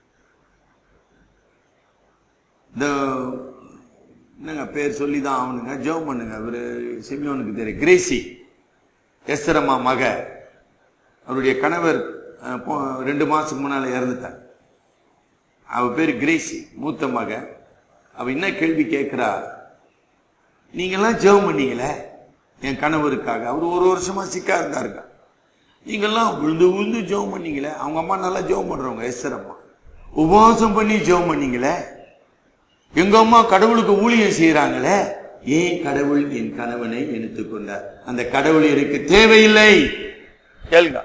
இந்த என்னங்க பேர் சொல்லி தான் ஆகணுங்க ஜெபம் பண்ணுங்க அவரு சிமியோனுக்கு தெரியும் கிரேசி எஸ்தரம்மா மக அவருடைய கணவர் அஹ், போ- ரெண்டு மாசத்துக்கு முன்னால இறந்துட்டார் அவ பேர் கிரேசி மூத்த மக அவ என்ன கேள்வி கேட்கிறா நீங்கெல்லாம் ஜெபம் பண்ணீங்களே என் கணவருக்காக அவர் ஒரு வருஷமா சிக்கா இருந்தாருங்க நீங்கெல்லாம் விழுந்து விழுந்து ஜெபம் பண்ணீங்களே அவங்க அம்மா நல்லா ஜெபம் பண்றவங்க எஸ்தர் அம்மா உபவாசம் பண்ணி ஜெபம் பண்ணீங்களே எங்க அம்மா கடவுளுக்கு ஊழியம் செய்யறாங்களே ஏன் கடவுள் என் கணவனை எடுத்துக் கொண்டார் அந்த கடவுள் எனக்கு தேவையில்லை கேளுங்க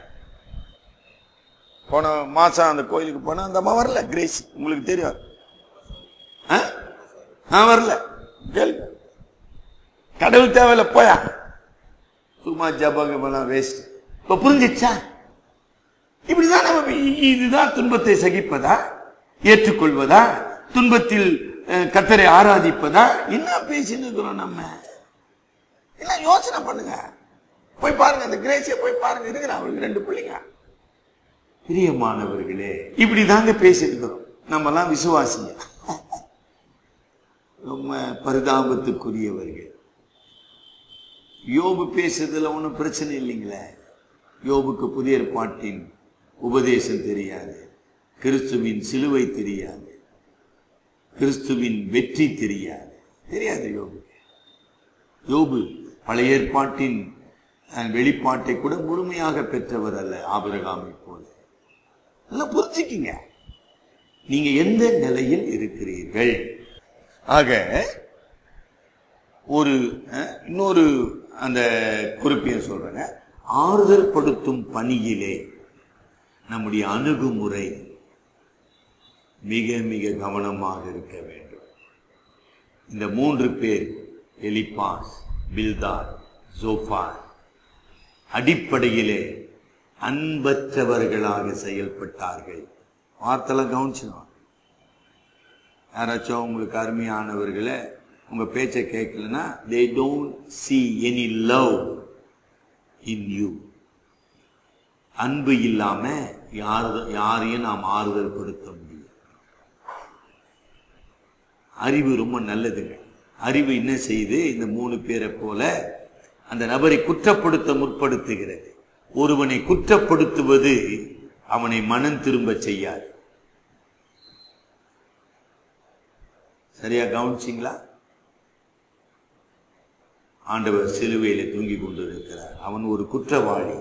போன மாசம் அந்த கோயிலுக்கு போனா அந்த அம்மா வரல கிரேஸ் உங்களுக்கு தெரியும் ஆ? நான் வரல கேளுங்க கடவுள் தேவையில்ல போயா சும்மா ஜபகமெல்லாம் வேஸ்ட் இப்ப புரிஞ்சிச்சா இப்படிதான் நம்ம இ- இதுதான் துன்பத்தை சகிப்பதா ஏற்றுக்கொள்வதா துன்பத்தில் அஹ், கர்த்தரை ஆராதிப்பதா என்ன பேசின்னு இருக்கிறோம் நம்ம என்ன யோசனை பண்ணுங்க போய் பாருங்க அந்த கிரேசிய போய் பாருங்க இருக்கிற அவருக்கு ரெண்டு பிள்ளைங்க பிரியமானவர்களே இப்படி தாங்க பேசியிருக்கிறோம் நம்ம எல்லாம் விசுவாசிங்க ரொம்ப பரிதாபத்துக்குரியவர்கள் யோபு பேசுறதுல ஒன்றும் பிரச்சனை இல்லைங்களே யோபுக்கு புதிய ஏற்பாட்டின் உபதேசம் தெரியாது கிறிஸ்துவின் சிலுவை தெரியாது கிறிஸ்துவின் வெற்றி தெரியாது தெரியாது யோபுக்கு யோபு பழைய ஏற்பாட்டின் அஹ், வெளிப்பாட்டை கூட முழுமையாக பெற்றவர் அல்ல ஆபிரகாமை போல நல்லா புரிஞ்சுக்கிங்க நீங்க எந்த நிலையில் இருக்கிறீர்கள் ஆக ஒரு அஹ், இன்னொரு அந்த குறிப்பையும் சொல்றேங்க ஆறுதல் படுத்தும் பணியிலே நம்முடைய அணுகுமுறை மிக மிக கவனமாக இருக்க வேண்டும் இந்த மூன்று பேர் எலிபாஸ் பில்தார் ஜோஃபார் அடிப்படையிலே அன்பற்றவர்களாக செயல்பட்டார்கள் வார்த்தைலாம் கவனிச்சிடும் யாராச்சும் உங்களுக்கு அருமையானவர்களை உங்க பேச்சை கேட்கலன்னா they don't see any love in you அன்பு இல்லாம யாரு யாரையும் நாம் ஆறுதல் படுத்த முடியும் அறிவு ரொம்ப நல்லதுங்க அறிவு என்ன செய்து இந்த மூணு பேரை போல அந்த நபரை குற்றப்படுத்த முற்படுத்துகிறது ஒருவனை குற்றப்படுத்துவது அவனை மனம் திரும்ப செய்யாது சரியா கவனிச்சிங்களா ஆண்டவர் சிலுவையில தூங்கி கொண்டிருக்கிறார் அவன் ஒரு குற்றவாளி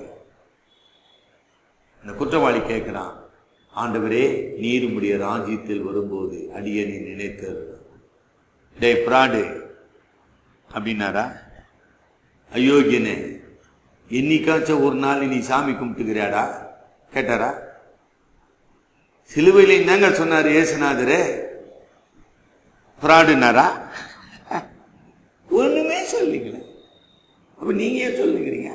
அந்த குற்றவாளி கேட்கிறான் ஆண்டவரே நீர் உம்முடைய ராஜ்யத்தில் வரும்போது அடியனை நினைத்தது டே பிராடு அப்படின்னாரா அயோக்கியனே என்னைக்காச்சும் ஒரு நாள் நீ சாமி கும்பிட்டுக்கிறாடா கேட்டாரா சிலுவையில் என்னங்க சொன்னார் ஏசுநாதரே பிராடுனாரா ஒண்ணுமே சொல்லிங்களே அப்ப நீங்க ஏன் சொல்லுங்கிறீங்க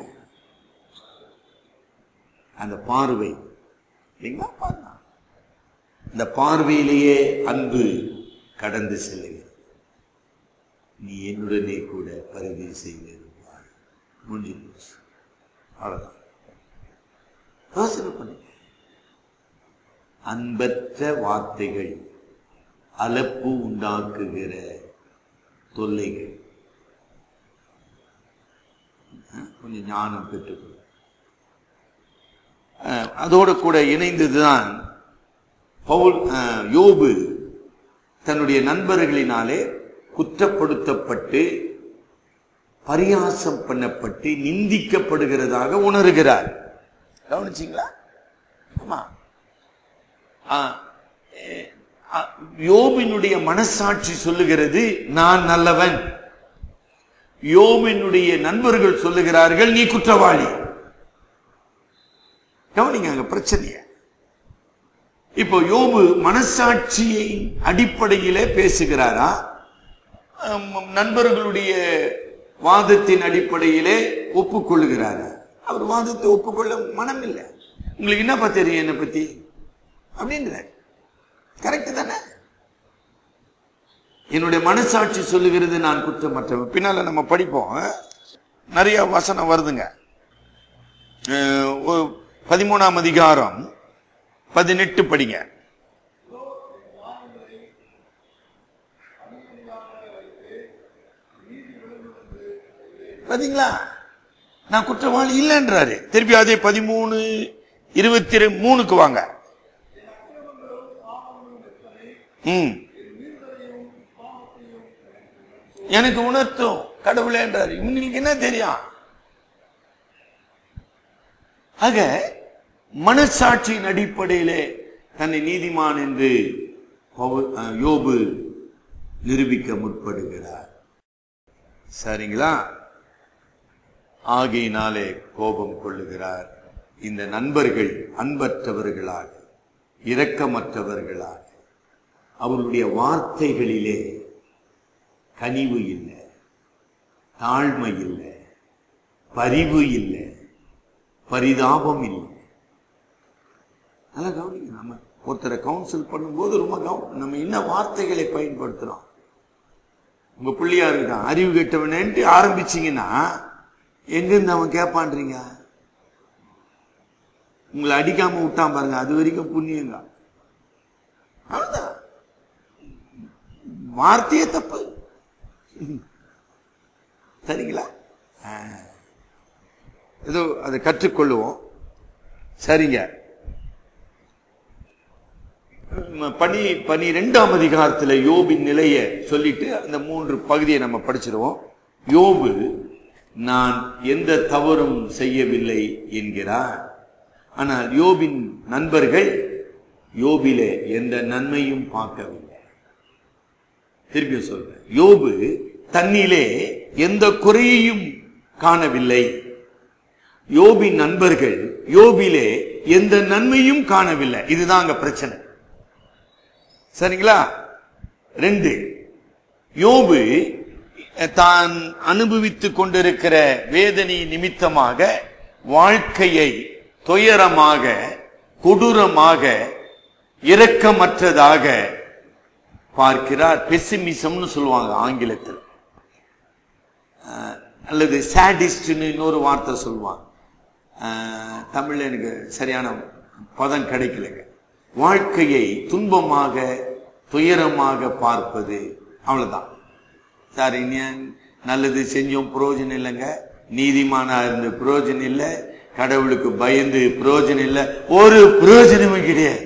அந்த பார்வை இல்லைங்களா பாருங்க அந்த பார்வையிலேயே அன்பு கடந்து செல்லுகிறது நீ என்னுடனே கூட பரிதி செய்திருப்பார் முடிஞ்சு போச்சு அவ்வளவுதான் யோசனை பண்ணுங்க அன்பற்ற வார்த்தைகள் அலப்பு உண்டாக்குகிற தொல்லைகள் அஹ், கொஞ்சம் ஞானம் பெற்றுக்கொள்ள அஹ், அதோட கூட இணைந்ததுதான் பவுல் அஹ், யோபு தன்னுடைய நண்பர்களினாலே குற்றப்படுத்தப்பட்டு பரியாசம் பண்ணப்பட்டு நிந்திக்கப்படுகிறதாக உணர்கிறார் கவனிச்சிங்களா ஆமா ஆ, எ- அ, யோபினுடைய மனசாட்சி சொல்லுகிறது நான் நல்லவன் யோபினுடைய நண்பர்கள் சொல்லுகிறார்கள் நீ குற்றவாளி கவனிங்க அங்க பிரச்சனைய இப்போ யோபு மனசாட்சியை அடிப்படையிலே பேசுகிறாரா ஆம், நண்பர்களுடைய வாதத்தின் அடிப்படையிலே ஒப்புக்கொள்ளுகிறாரா அவர் வாதத்தை ஒப்புக்கொள்ள மனம் இல்லை உங்களுக்கு என்னப்பா தெரியும் என்னை பத்தி அப்படின்றார் கரெக்ட் தானே என்னுடைய மனசாட்சி சொல்லுகிறது நான் குற்றமற்றவன் பின்னால நம்ம படிப்போம் ஆ? நிறைய வசனம் வருதுங்க அஹ், ஒரு பதிமூணாம் அதிகாரம் பதினெட்டு படிங்க பாத்தீங்களா நான் குற்றவாளி இல்லைன்றாரு திருப்பி அதே பதிமூணு இருபத்தி ரெ- மூணுக்கு வாங்க ம் எனக்கு உணர்த்தும் கடவுளேன்றாரு இவங்களுக்கு என்ன தெரியும் ஆக மனசாட்சியின் அடிப்படையிலே தன்னை நீதிமான் என்று பவு- அஹ், யோபு நிரூபிக்க முற்படுகிறார் சரிங்களா ஆகையினாலே கோபம் கொள்ளுகிறார் இந்த நண்பர்கள் அன்பற்றவர்களாக இரக்கமற்றவர்களாக அவருடைய வார்த்தைகளிலே கனிவு இல்லை தாழ்மை இல்லை பரிவு இல்லை பரிதாபம் இல்லை நல்லா கவனிங்க நம்ம ஒருத்தரை கவுன்சில் பண்ணும்போது ரொம்ப கவனம் நம்ம என்ன வார்த்தைகளை பயன்படுத்துறோம் உங்க பிள்ளையா இருக்கான் அறிவு கெட்டவனேன்ட்டு ஆரம்பிச்சீங்கன்னா எங்கிருந்து அவன் கேட்பான்றீங்க உங்களை அடிக்காம விட்டான் பாருங்க அது வரைக்கும் புண்ணியங்க அவ்வளவுதான் வார்த்தையே தப்பு சரிங்களா ஆ. ஏதோ அதை கற்றுக்கொள்ளுவோம் சரிங்க ம- பனி பனிரெண்டாம் அதிகாரத்துல யோபின் நிலையை சொல்லிட்டு அந்த மூன்று பகுதியை நம்ம படிச்சிருவோம் யோபு நான் எந்த தவறும் செய்யவில்லை என்கிறார் ஆனால் யோபின் நண்பர்கள் யோபிலே எந்த நன்மையும் பார்க்கவில்லை திருப்பி சொல்றேன் யோபு தன்னிலே எந்த குறையையும் காணவில்லை யோபின் நண்பர்கள் யோபிலே எந்த நன்மையும் காணவில்லை இதுதான் அங்க பிரச்சனை சரிங்களா ரெண்டு யோபு தான் அனுபவித்துக் கொண்டிருக்கிற வேதனை நிமித்தமாக வாழ்க்கையை துயரமாக கொடூரமாக இரக்கமற்றதாக பார்க்கிறார் பெசிமிசம்னு சொல்லுவாங்க ஆங்கிலத்தில் அஹ், அல்லது சாடிஸ்ட்னு இன்னொரு வார்த்தை சொல்லுவாங்க அஹ், தமிழ்ல எனக்கு சரியான பதம் கிடைக்கலங்க வாழ்க்கையை துன்பமாக துயரமாக பார்ப்பது அவ்வளவுதான் சார் இனி நல்லது செஞ்சோம் பிரயோஜனம் இல்லைங்க நீதிமானா இருந்து பிரயோஜனம் இல்லை கடவுளுக்கு பயந்து பிரயோஜனம் இல்லை ஒரு பிரயோஜனமும் கிடையாது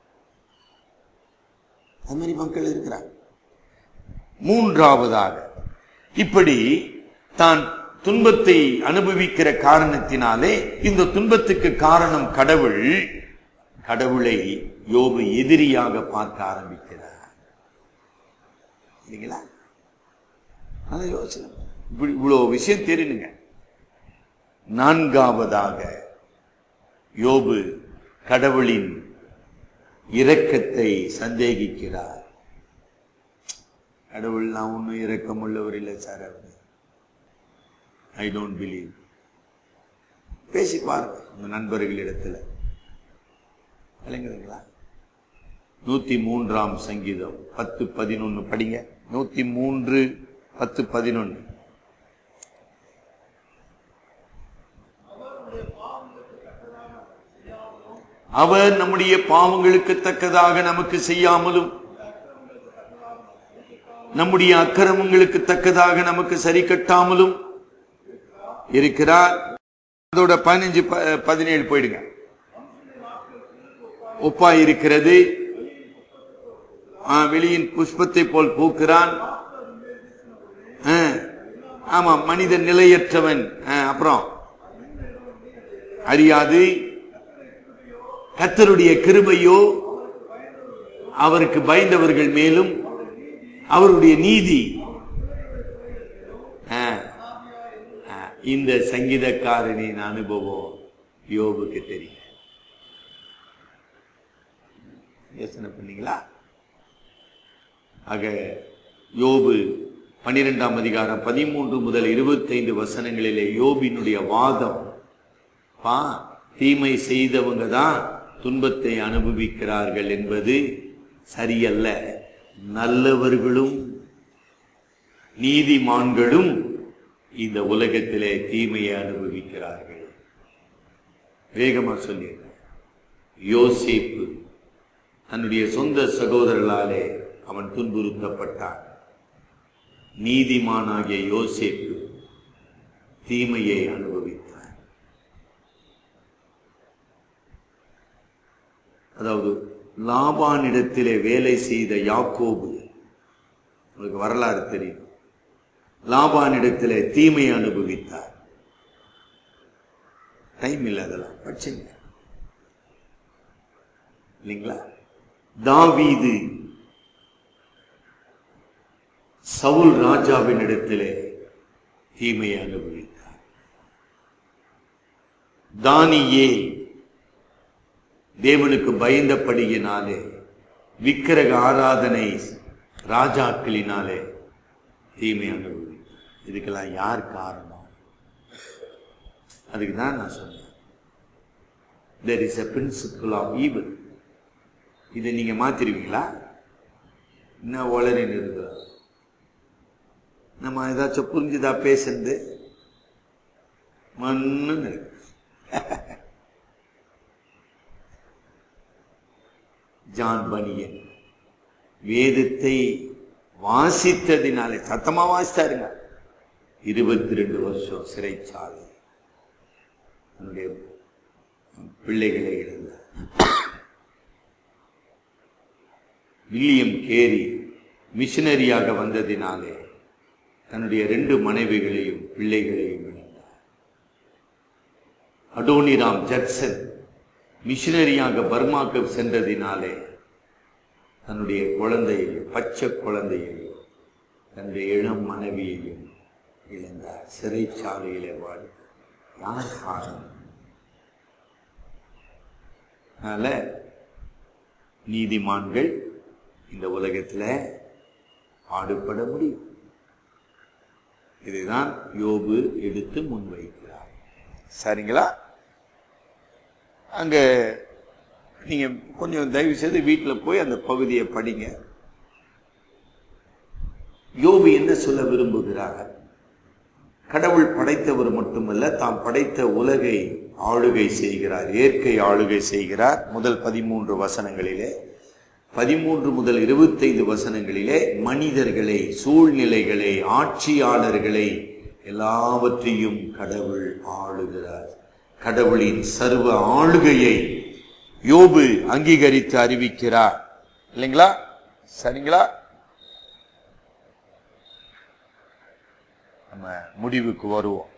அது மாதிரி மக்கள் இருக்கிறாங்க மூன்றாவதாக இப்படி தான் துன்பத்தை அனுபவிக்கிற காரணத்தினாலே இந்த துன்பத்துக்கு காரணம் கடவுள் கடவுளை யோபு எதிரியாக பார்க்க ஆரம்பிக்கிறார் சரிங்களா அதை யோசனை இப்படி இவ்வளவு விஷயம் தெரியணுங்க நான்காவதாக யோபு கடவுளின் இரக்கத்தை சந்தேகிக்கிறார் கடவுள் நான் ஒன்றும் இரக்கம் உள்ளவர் இல்லை சார் அவர் ஐ டோன்ட் பிலீவ் பேசி பாருங்க உங்க நண்பர்களிடத்துல விளங்குதுங்களா நூத்தி மூன்றாம் சங்கீதம் பத்து பதினொன்னு படிங்க நூத்தி மூன்று பத்து பதினொன்னு அவர் நம்முடைய பாவங்களுக்கு தக்கதாக நமக்கு செய்யாமலும் நம்முடைய அக்கிரமங்களுக்கு தக்கதாக நமக்கு சரி கட்டாமலும் இருக்கிறார் அதோட பதினஞ்சு ப- பதினேழு போயிடுங்க ஒப்பா இருக்கிறது ஆ, வெளியின் புஷ்பத்தை போல் பூக்கிறான் ஆ, ஆமா மனிதன் நிலையற்றவன் ஆ, அப்புறம் அறியாது கர்த்தருடைய கிருபையோ அவருக்கு பயந்தவர்கள் மேலும் அவருடைய நீதி ஆ, ஆ, இந்த சங்கீதக்காரனின் அனுபவம் யோபுக்கு தெரியும் யோசனை பண்ணீங்களா ஆக யோபு பனிரெண்டாம் அதிகாரம் பதிமூன்று முதல் இருபத்தைந்து வசனங்களிலே யோபினுடைய வாதம் பா தீமை செய்தவங்க தான் துன்பத்தை அனுபவிக்கிறார்கள் என்பது சரியல்ல நல்லவர்களும் நீதிமான்களும் இந்த உலகத்திலே தீமையை அனுபவிக்கிறார்கள் வேகமா சொல்லிடுறேன் யோசேப்பு தன்னுடைய சொந்த சகோதரர்களாலே அவன் துன்புறுத்தப்பட்டான் நீதிமானாகிய யோசேப்பு தீமையை அனுபவித்தார் அதாவது லாபானிடத்திலே வேலை செய்த யாக்கோபு உங்களுக்கு வரலாறு தெரியும் லாபானிடத்திலே தீமையை அனுபவித்தார் டைம் இல்லை அதெல்லாம் படிச்சுங்க இல்லைங்களா தாவீது சவுல் ராஜாவின் இடத்திலே தீமையை அனுபவித்தார் தானியே தேவனுக்கு பயந்தபடியினாலே விக்கிரக ஆராதனை ராஜாக்களினாலே தீமை அனுபவித்தார் இதுக்கெல்லாம் யார் காரணம் அதுக்கு தான் நான் சொன்னேன் there is a principle of evil இதை நீங்க மாத்திருவீங்களா என்ன வளரின்னு இருக்கிறோம் நம்ம ஏதாச்சும் புரிஞ்சுதா பேசுறது மண்ணுன்னு இருக்கு ஜான் பனியன் வேதத்தை வாசித்ததினாலே சத்தமா வாசித்தாருங்க இருபத்தி ரெண்டு வருஷம் சிறைச்சாலை தன்னுடைய பிள்ளைகளை இழந்தார் வில்லியம் கேரி மிஷனரியாக வந்ததினாலே தன்னுடைய ரெண்டு மனைவிகளையும் பிள்ளைகளையும் இழந்தார் அடோனிராம் ஜட்சன் மிஷனரியாக பர்மாக்கு சென்றதினாலே தன்னுடைய குழந்தையையும் பச்சை குழந்தையையும் தன்னுடைய இளம் மனைவியையும் இழந்தார் சிறைச்சாலையிலே வாழ் யார் காரணம் அதனால நீதிமான்கள் இந்த உலகத்துல பாடுபட முடியும் இதுதான் யோபு எடுத்து முன்வைக்கிறார் சரிங்களா அங்க நீங்க கொஞ்சம் தயவு செய்து வீட்டில் போய் அந்த பகுதியை படிங்க யோபு என்ன சொல்ல விரும்புகிறார் கடவுள் படைத்தவர் மட்டுமல்ல தாம் படைத்த உலகை ஆளுகை செய்கிறார் இயற்கை ஆளுகை செய்கிறார் முதல் பதிமூன்று வசனங்களிலே பதிமூன்று முதல் இருபத்தைந்து வசனங்களிலே மனிதர்களை சூழ்நிலைகளை ஆட்சியாளர்களை எல்லாவற்றையும் கடவுள் ஆளுகிறார் கடவுளின் சர்வ ஆளுகையை யோபு அங்கீகரித்து அறிவிக்கிறார் இல்லைங்களா சரிங்களா நம்ம முடிவுக்கு வருவோம்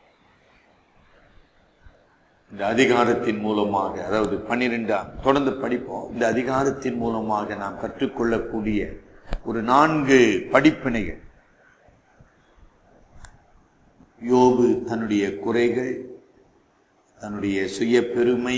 இந்த அதிகாரத்தின் மூலமாக அதாவது பன்னிரெண்டாம் தொடர்ந்து படிப்போம் இந்த அதிகாரத்தின் மூலமாக நாம் கற்றுக்கொள்ளக்கூடிய ஒரு நான்கு படிப்பினைகள் யோபு தன்னுடைய குறைகள் தன்னுடைய சுய பெருமை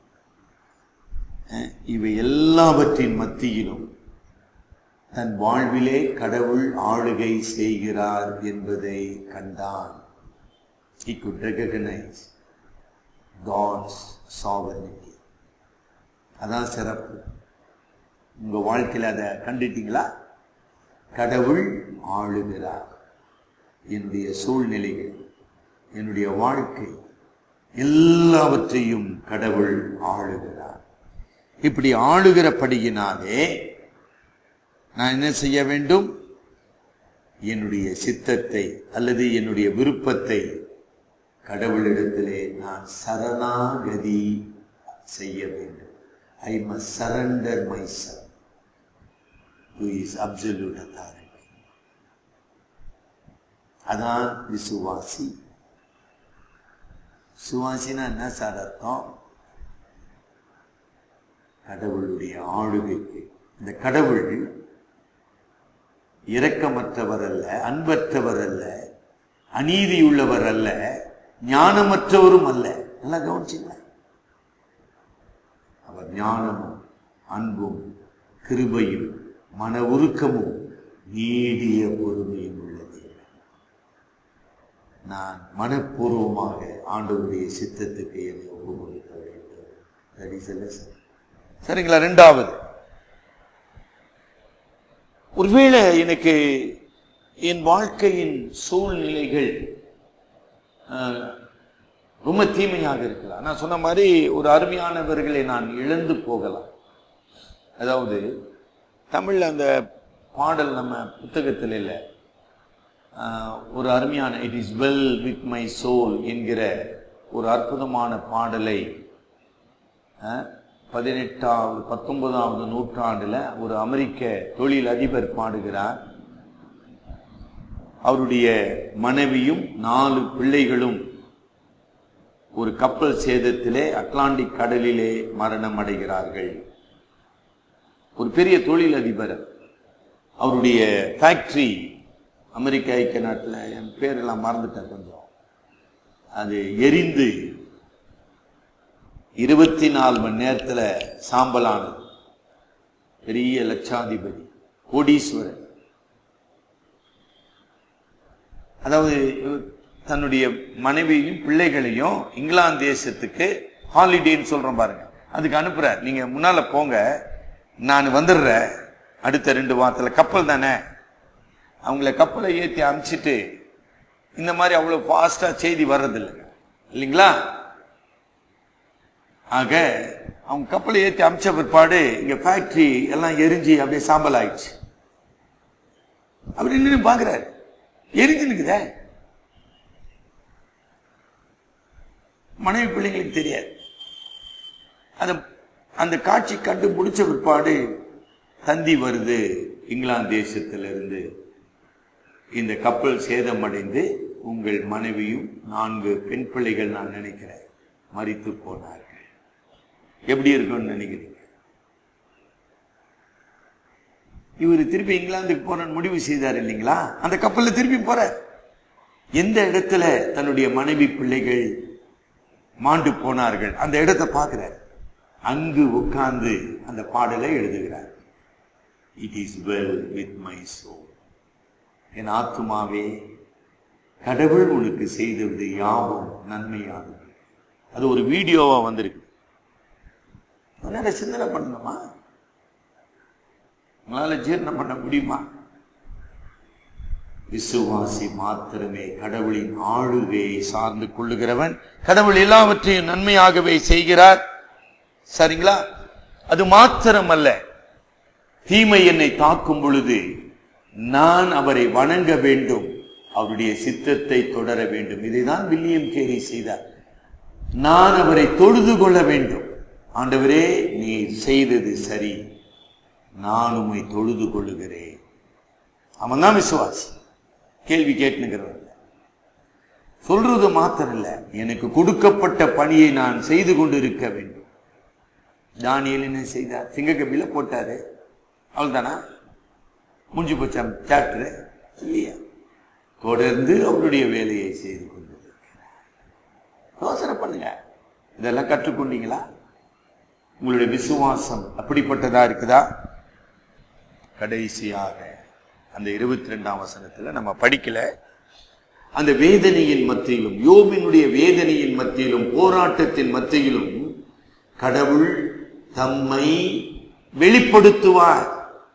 அஹ், இவை எல்லாவற்றின் மத்தியிலும் தன் வாழ்விலே கடவுள் ஆளுகை செய்கிறார் என்பதை கண்டான் he could recognize God's sovereignty அதான் சிறப்பு உங்க வாழ்க்கையில அதை கண்டுட்டீங்களா கடவுள் ஆளுகிறார் என்னுடைய சூழ்நிலைகள் என்னுடைய வாழ்க்கை எல்லாவற்றையும் கடவுள் ஆளுகிறார் இப்படி ஆளுகிறபடியினாலே நான் என்ன செய்ய வேண்டும் என்னுடைய சித்தத்தை அல்லது என்னுடைய விருப்பத்தை கடவுளிடத்திலே நான் சரணாகதி செய்ய வேண்டும் ஐ must surrender myself to his absolute authority அதான் விசுவாசி சுவாசினா என்ன சார் அர்த்தம் கடவுளுடைய ஆளுகைக்கு இந்த கடவுள் இரக்கமற்றவர் அல்ல அன்பற்றவர் அல்ல அநீதியுள்ளவர் அல்ல ஞானமற்றவரும் அல்ல நல்லா கவனிச்சிங்களா அவர் ஞானமும் அன்பும் கிருபையும் மன உருக்கமும் நீடிய பொறுமையும் உள்ளது நான் மனப்பூர்வமாக ஆண்டவருடைய சித்தத்துக்கு என்னை ஒப்பு கொடுக்க வேண்டும் That is a lesson. சரிங்களா ரெண்டாவது ஒருவேளை எனக்கு என் வாழ்க்கையின் சூழ்நிலைகள் ஆஹ், ரொம்ப தீமையாக இருக்கலாம் நான் சொன்ன மாதிரி ஒரு அருமையானவர்களை நான் இழந்து போகலாம் அதாவது தமிழ்ல அந்த பாடல் நம்ம புத்தகத்தில் இல்லை ஆஹ், ஒரு அருமையான it is well with my soul என்கிற ஒரு அற்புதமான பாடலை ஆஹ், பதினெட்டாவது பத்தொன்பதாவது நூற்றாண்டுல ஒரு அமெரிக்க தொழில் அதிபர் பாடுகிறார் அவருடைய மனைவியும் நாலு பிள்ளைகளும் ஒரு கப்பல் சேதத்திலே அட்லாண்டிக் கடலிலே மரணம் அடைகிறார்கள் ஒரு பெரிய தொழில் அதிபர் அவருடைய ஃபேக்டரி அமெரிக்க ஐக்கிய நாட்டில் என் பேரெல்லாம் மறந்துட்டேன் கொஞ்சம் அது எரிந்து இருபத்தி நாலு மணி நேரத்துல சாம்பலானது பெரிய லட்சாதிபதி கோடீஸ்வரன் அதாவது இவர் தன்னுடைய மனைவியையும் பிள்ளைகளையும் இங்கிலாந்து தேசத்துக்கு ஹாலிடேன்னு சொல்றோம் பாருங்க அதுக்கு அனுப்புறார் நீங்க முன்னால போங்க நான் வந்துடுறேன் அடுத்த ரெண்டு வாரத்துல கப்பல் தானே அவங்கள கப்பலை ஏத்தி அனுப்பிச்சிட்டு இந்த மாதிரி அவ்வளவு ஃபாஸ்டா செய்தி வர்றதில்லைங்க இல்லைங்களா ஆக அவங்க கப்பலை ஏற்றி அமிச்ச பிற்பாடு இங்க ஃபேக்டரி எல்லாம் எரிஞ்சு அப்படியே சாம்பல் ஆயிடுச்சு அப்படி நின்று பாக்குறாரு எரிஞ்சு நிக்குதே மனைவி பிள்ளைங்களுக்கு தெரியாது அந்த அந்த காட்சி கண்டு முடிச்ச பிற்பாடு தந்தி வருது இங்கிலாந்து தேசத்திலிருந்து இந்த கப்பல் சேதமடைந்து உங்கள் மனைவியும் நான்கு பெண் பிள்ளைகள் நான் நினைக்கிறேன் மரித்து போனார்கள் எப்படி இருக்கும்னு நினைக்கிறீங்க இவர் திருப்பி இங்கிலாந்துக்கு போறன்னு முடிவு செய்தார் இல்லைங்களா அந்த கப்பல்ல திருப்பி போற எந்த இடத்துல தன்னுடைய மனைவி பிள்ளைகள் மாண்டு போனார்கள் அந்த இடத்தை பார்க்கிறார் அங்கு உட்கார்ந்து அந்த பாடலை எழுதுகிறார் it is well with my soul என் ஆத்துமாவே கடவுள் உனக்கு செய்தது யாவும் நன்மையானது அது ஒரு வீடியோவா வந்திருக்கு உன்னால சிந்தனை பண்ணணுமா உங்களால ஜீரணம் பண்ண முடியுமா விசுவாசி மாத்திரமே கடவுளின் ஆளுகையை சார்ந்து கொள்ளுகிறவன் கடவுள் எல்லாவற்றையும் நன்மையாகவே செய்கிறார் சரிங்களா அது மாத்திரமல்ல தீமை என்னை தாக்கும் பொழுது நான் அவரை வணங்க வேண்டும் அவருடைய சித்தத்தை தொடர வேண்டும் இதைதான் வில்லியம் கேரி செய்தார் நான் அவரை தொழுது கொள்ள வேண்டும் ஆண்டவரே நீ செய்தது சரி நான் உம்மை தொழுது கொள்ளுகிறேன் அவன் தான் விசுவாசி கேள்வி கேட்டுங்கிறவன் சொல்றது மாத்திரம் இல்ல எனக்கு கொடுக்கப்பட்ட பணியை நான் செய்து கொண்டு இருக்க வேண்டும் தானியல் என்ன செய்தார் சிங்கக்கபில போட்டாரு அவ்வளவுதானா முடிஞ்சு போச்சா சாப்டர் இல்லையா தொடர்ந்து அவருடைய வேலையை செய்து கொண்டு யோசனை பண்ணுங்க இதெல்லாம் கற்றுக்கொண்டீங்களா உங்களுடைய விசுவாசம் அப்படிப்பட்டதா இருக்குதா கடைசியாக அந்த இருபத்தி ரெண்டாம் வசனத்துல நம்ம படிக்கல அந்த வேதனையின் மத்தியிலும் யோபினுடைய வேதனையின் மத்தியிலும் போராட்டத்தின் மத்தியிலும் கடவுள் தம்மை வெளிப்படுத்துவார்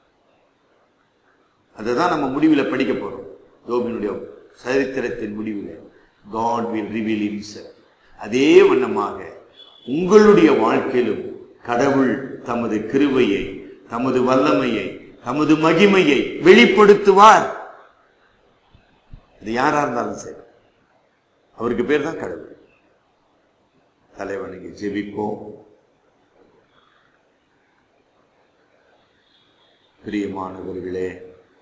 அதுதான் நம்ம முடிவில் படிக்க போறோம் யோபினுடைய சரித்திரத்தின் முடிவில் காட் வில் ரிவீல் himself அதே வண்ணமாக உங்களுடைய வாழ்க்கையிலும் கடவுள் தமது கிருபையை தமது வல்லமையை தமது மகிமையை வெளிப்படுத்துவார் இது யாரா இருந்தாலும் சரி அவருக்கு பேர் தான் கடவுள் தலைவனுக்கு ஜெபிப்போம் பிரியமானவர்களே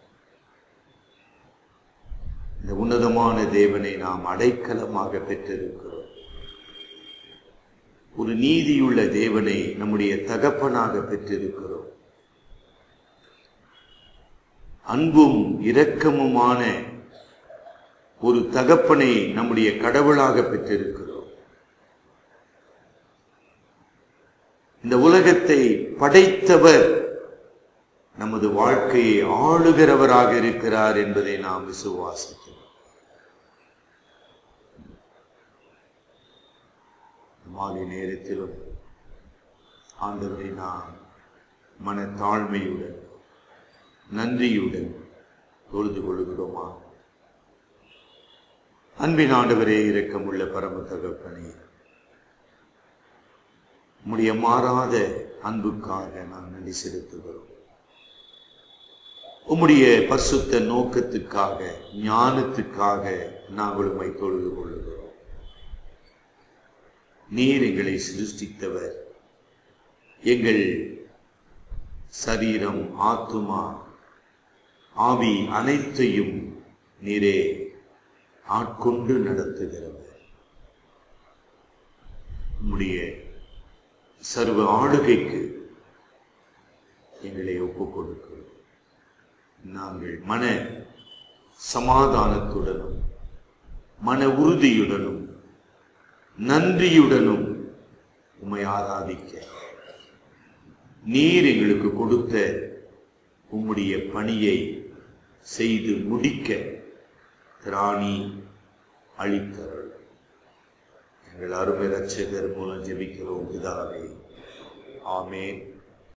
இந்த உன்னதமான தேவனை நாம் அடைக்கலமாக பெற்றிருக்கிறோம் ஒரு நீதியுள்ள தேவனை நம்முடைய தகப்பனாக பெற்றிருக்கிறோம் அன்பும் இரக்கமுமான ஒரு தகப்பனை நம்முடைய கடவுளாக பெற்றிருக்கிறோம் இந்த உலகத்தை படைத்தவர் நமது வாழ்க்கையை ஆளுகிறவராக இருக்கிறார் என்பதை நாம் விசுவாசிக்கிறோம் மாலை நேரத்திலும் ஆண்டவரை நாம் மன தாழ்மையுடன் நன்றியுடன் தொழுது கொள்கிறோமா அன்பின் ஆண்டவரே இரக்கமுள்ள பரம தகப்பனே உம்முடைய மாறாத அன்புக்காக நான் நன்றி செலுத்துகிறோம் உம்முடைய பரிசுத்த நோக்கத்துக்காக ஞானத்துக்காக நாங்கள் உம்மை தொழுது கொள்ளுகிறோம் நீர் எங்களை சிருஷ்டித்தவர் எங்கள் சரீரம் ஆத்துமா ஆவி அனைத்தையும் நீரே ஆட்கொண்டு நடத்துகிறவர் உம்முடைய சர்வ ஆளுகைக்கு எங்களை ஒப்புக் கொடுக்கிறோம் நாங்கள் மன சமாதானத்துடனும் மன உறுதியுடனும் நன்றியுடனும் உம்மை ஆராதிக்க நீர் எங்களுக்கு கொடுத்த உம்முடைய பணியை செய்து முடிக்க திராணி அளித்தருள் எங்கள் அருமை ரட்சகர் மூலம் ஜெபிக்கிறோம் பிதாவே ஆமென்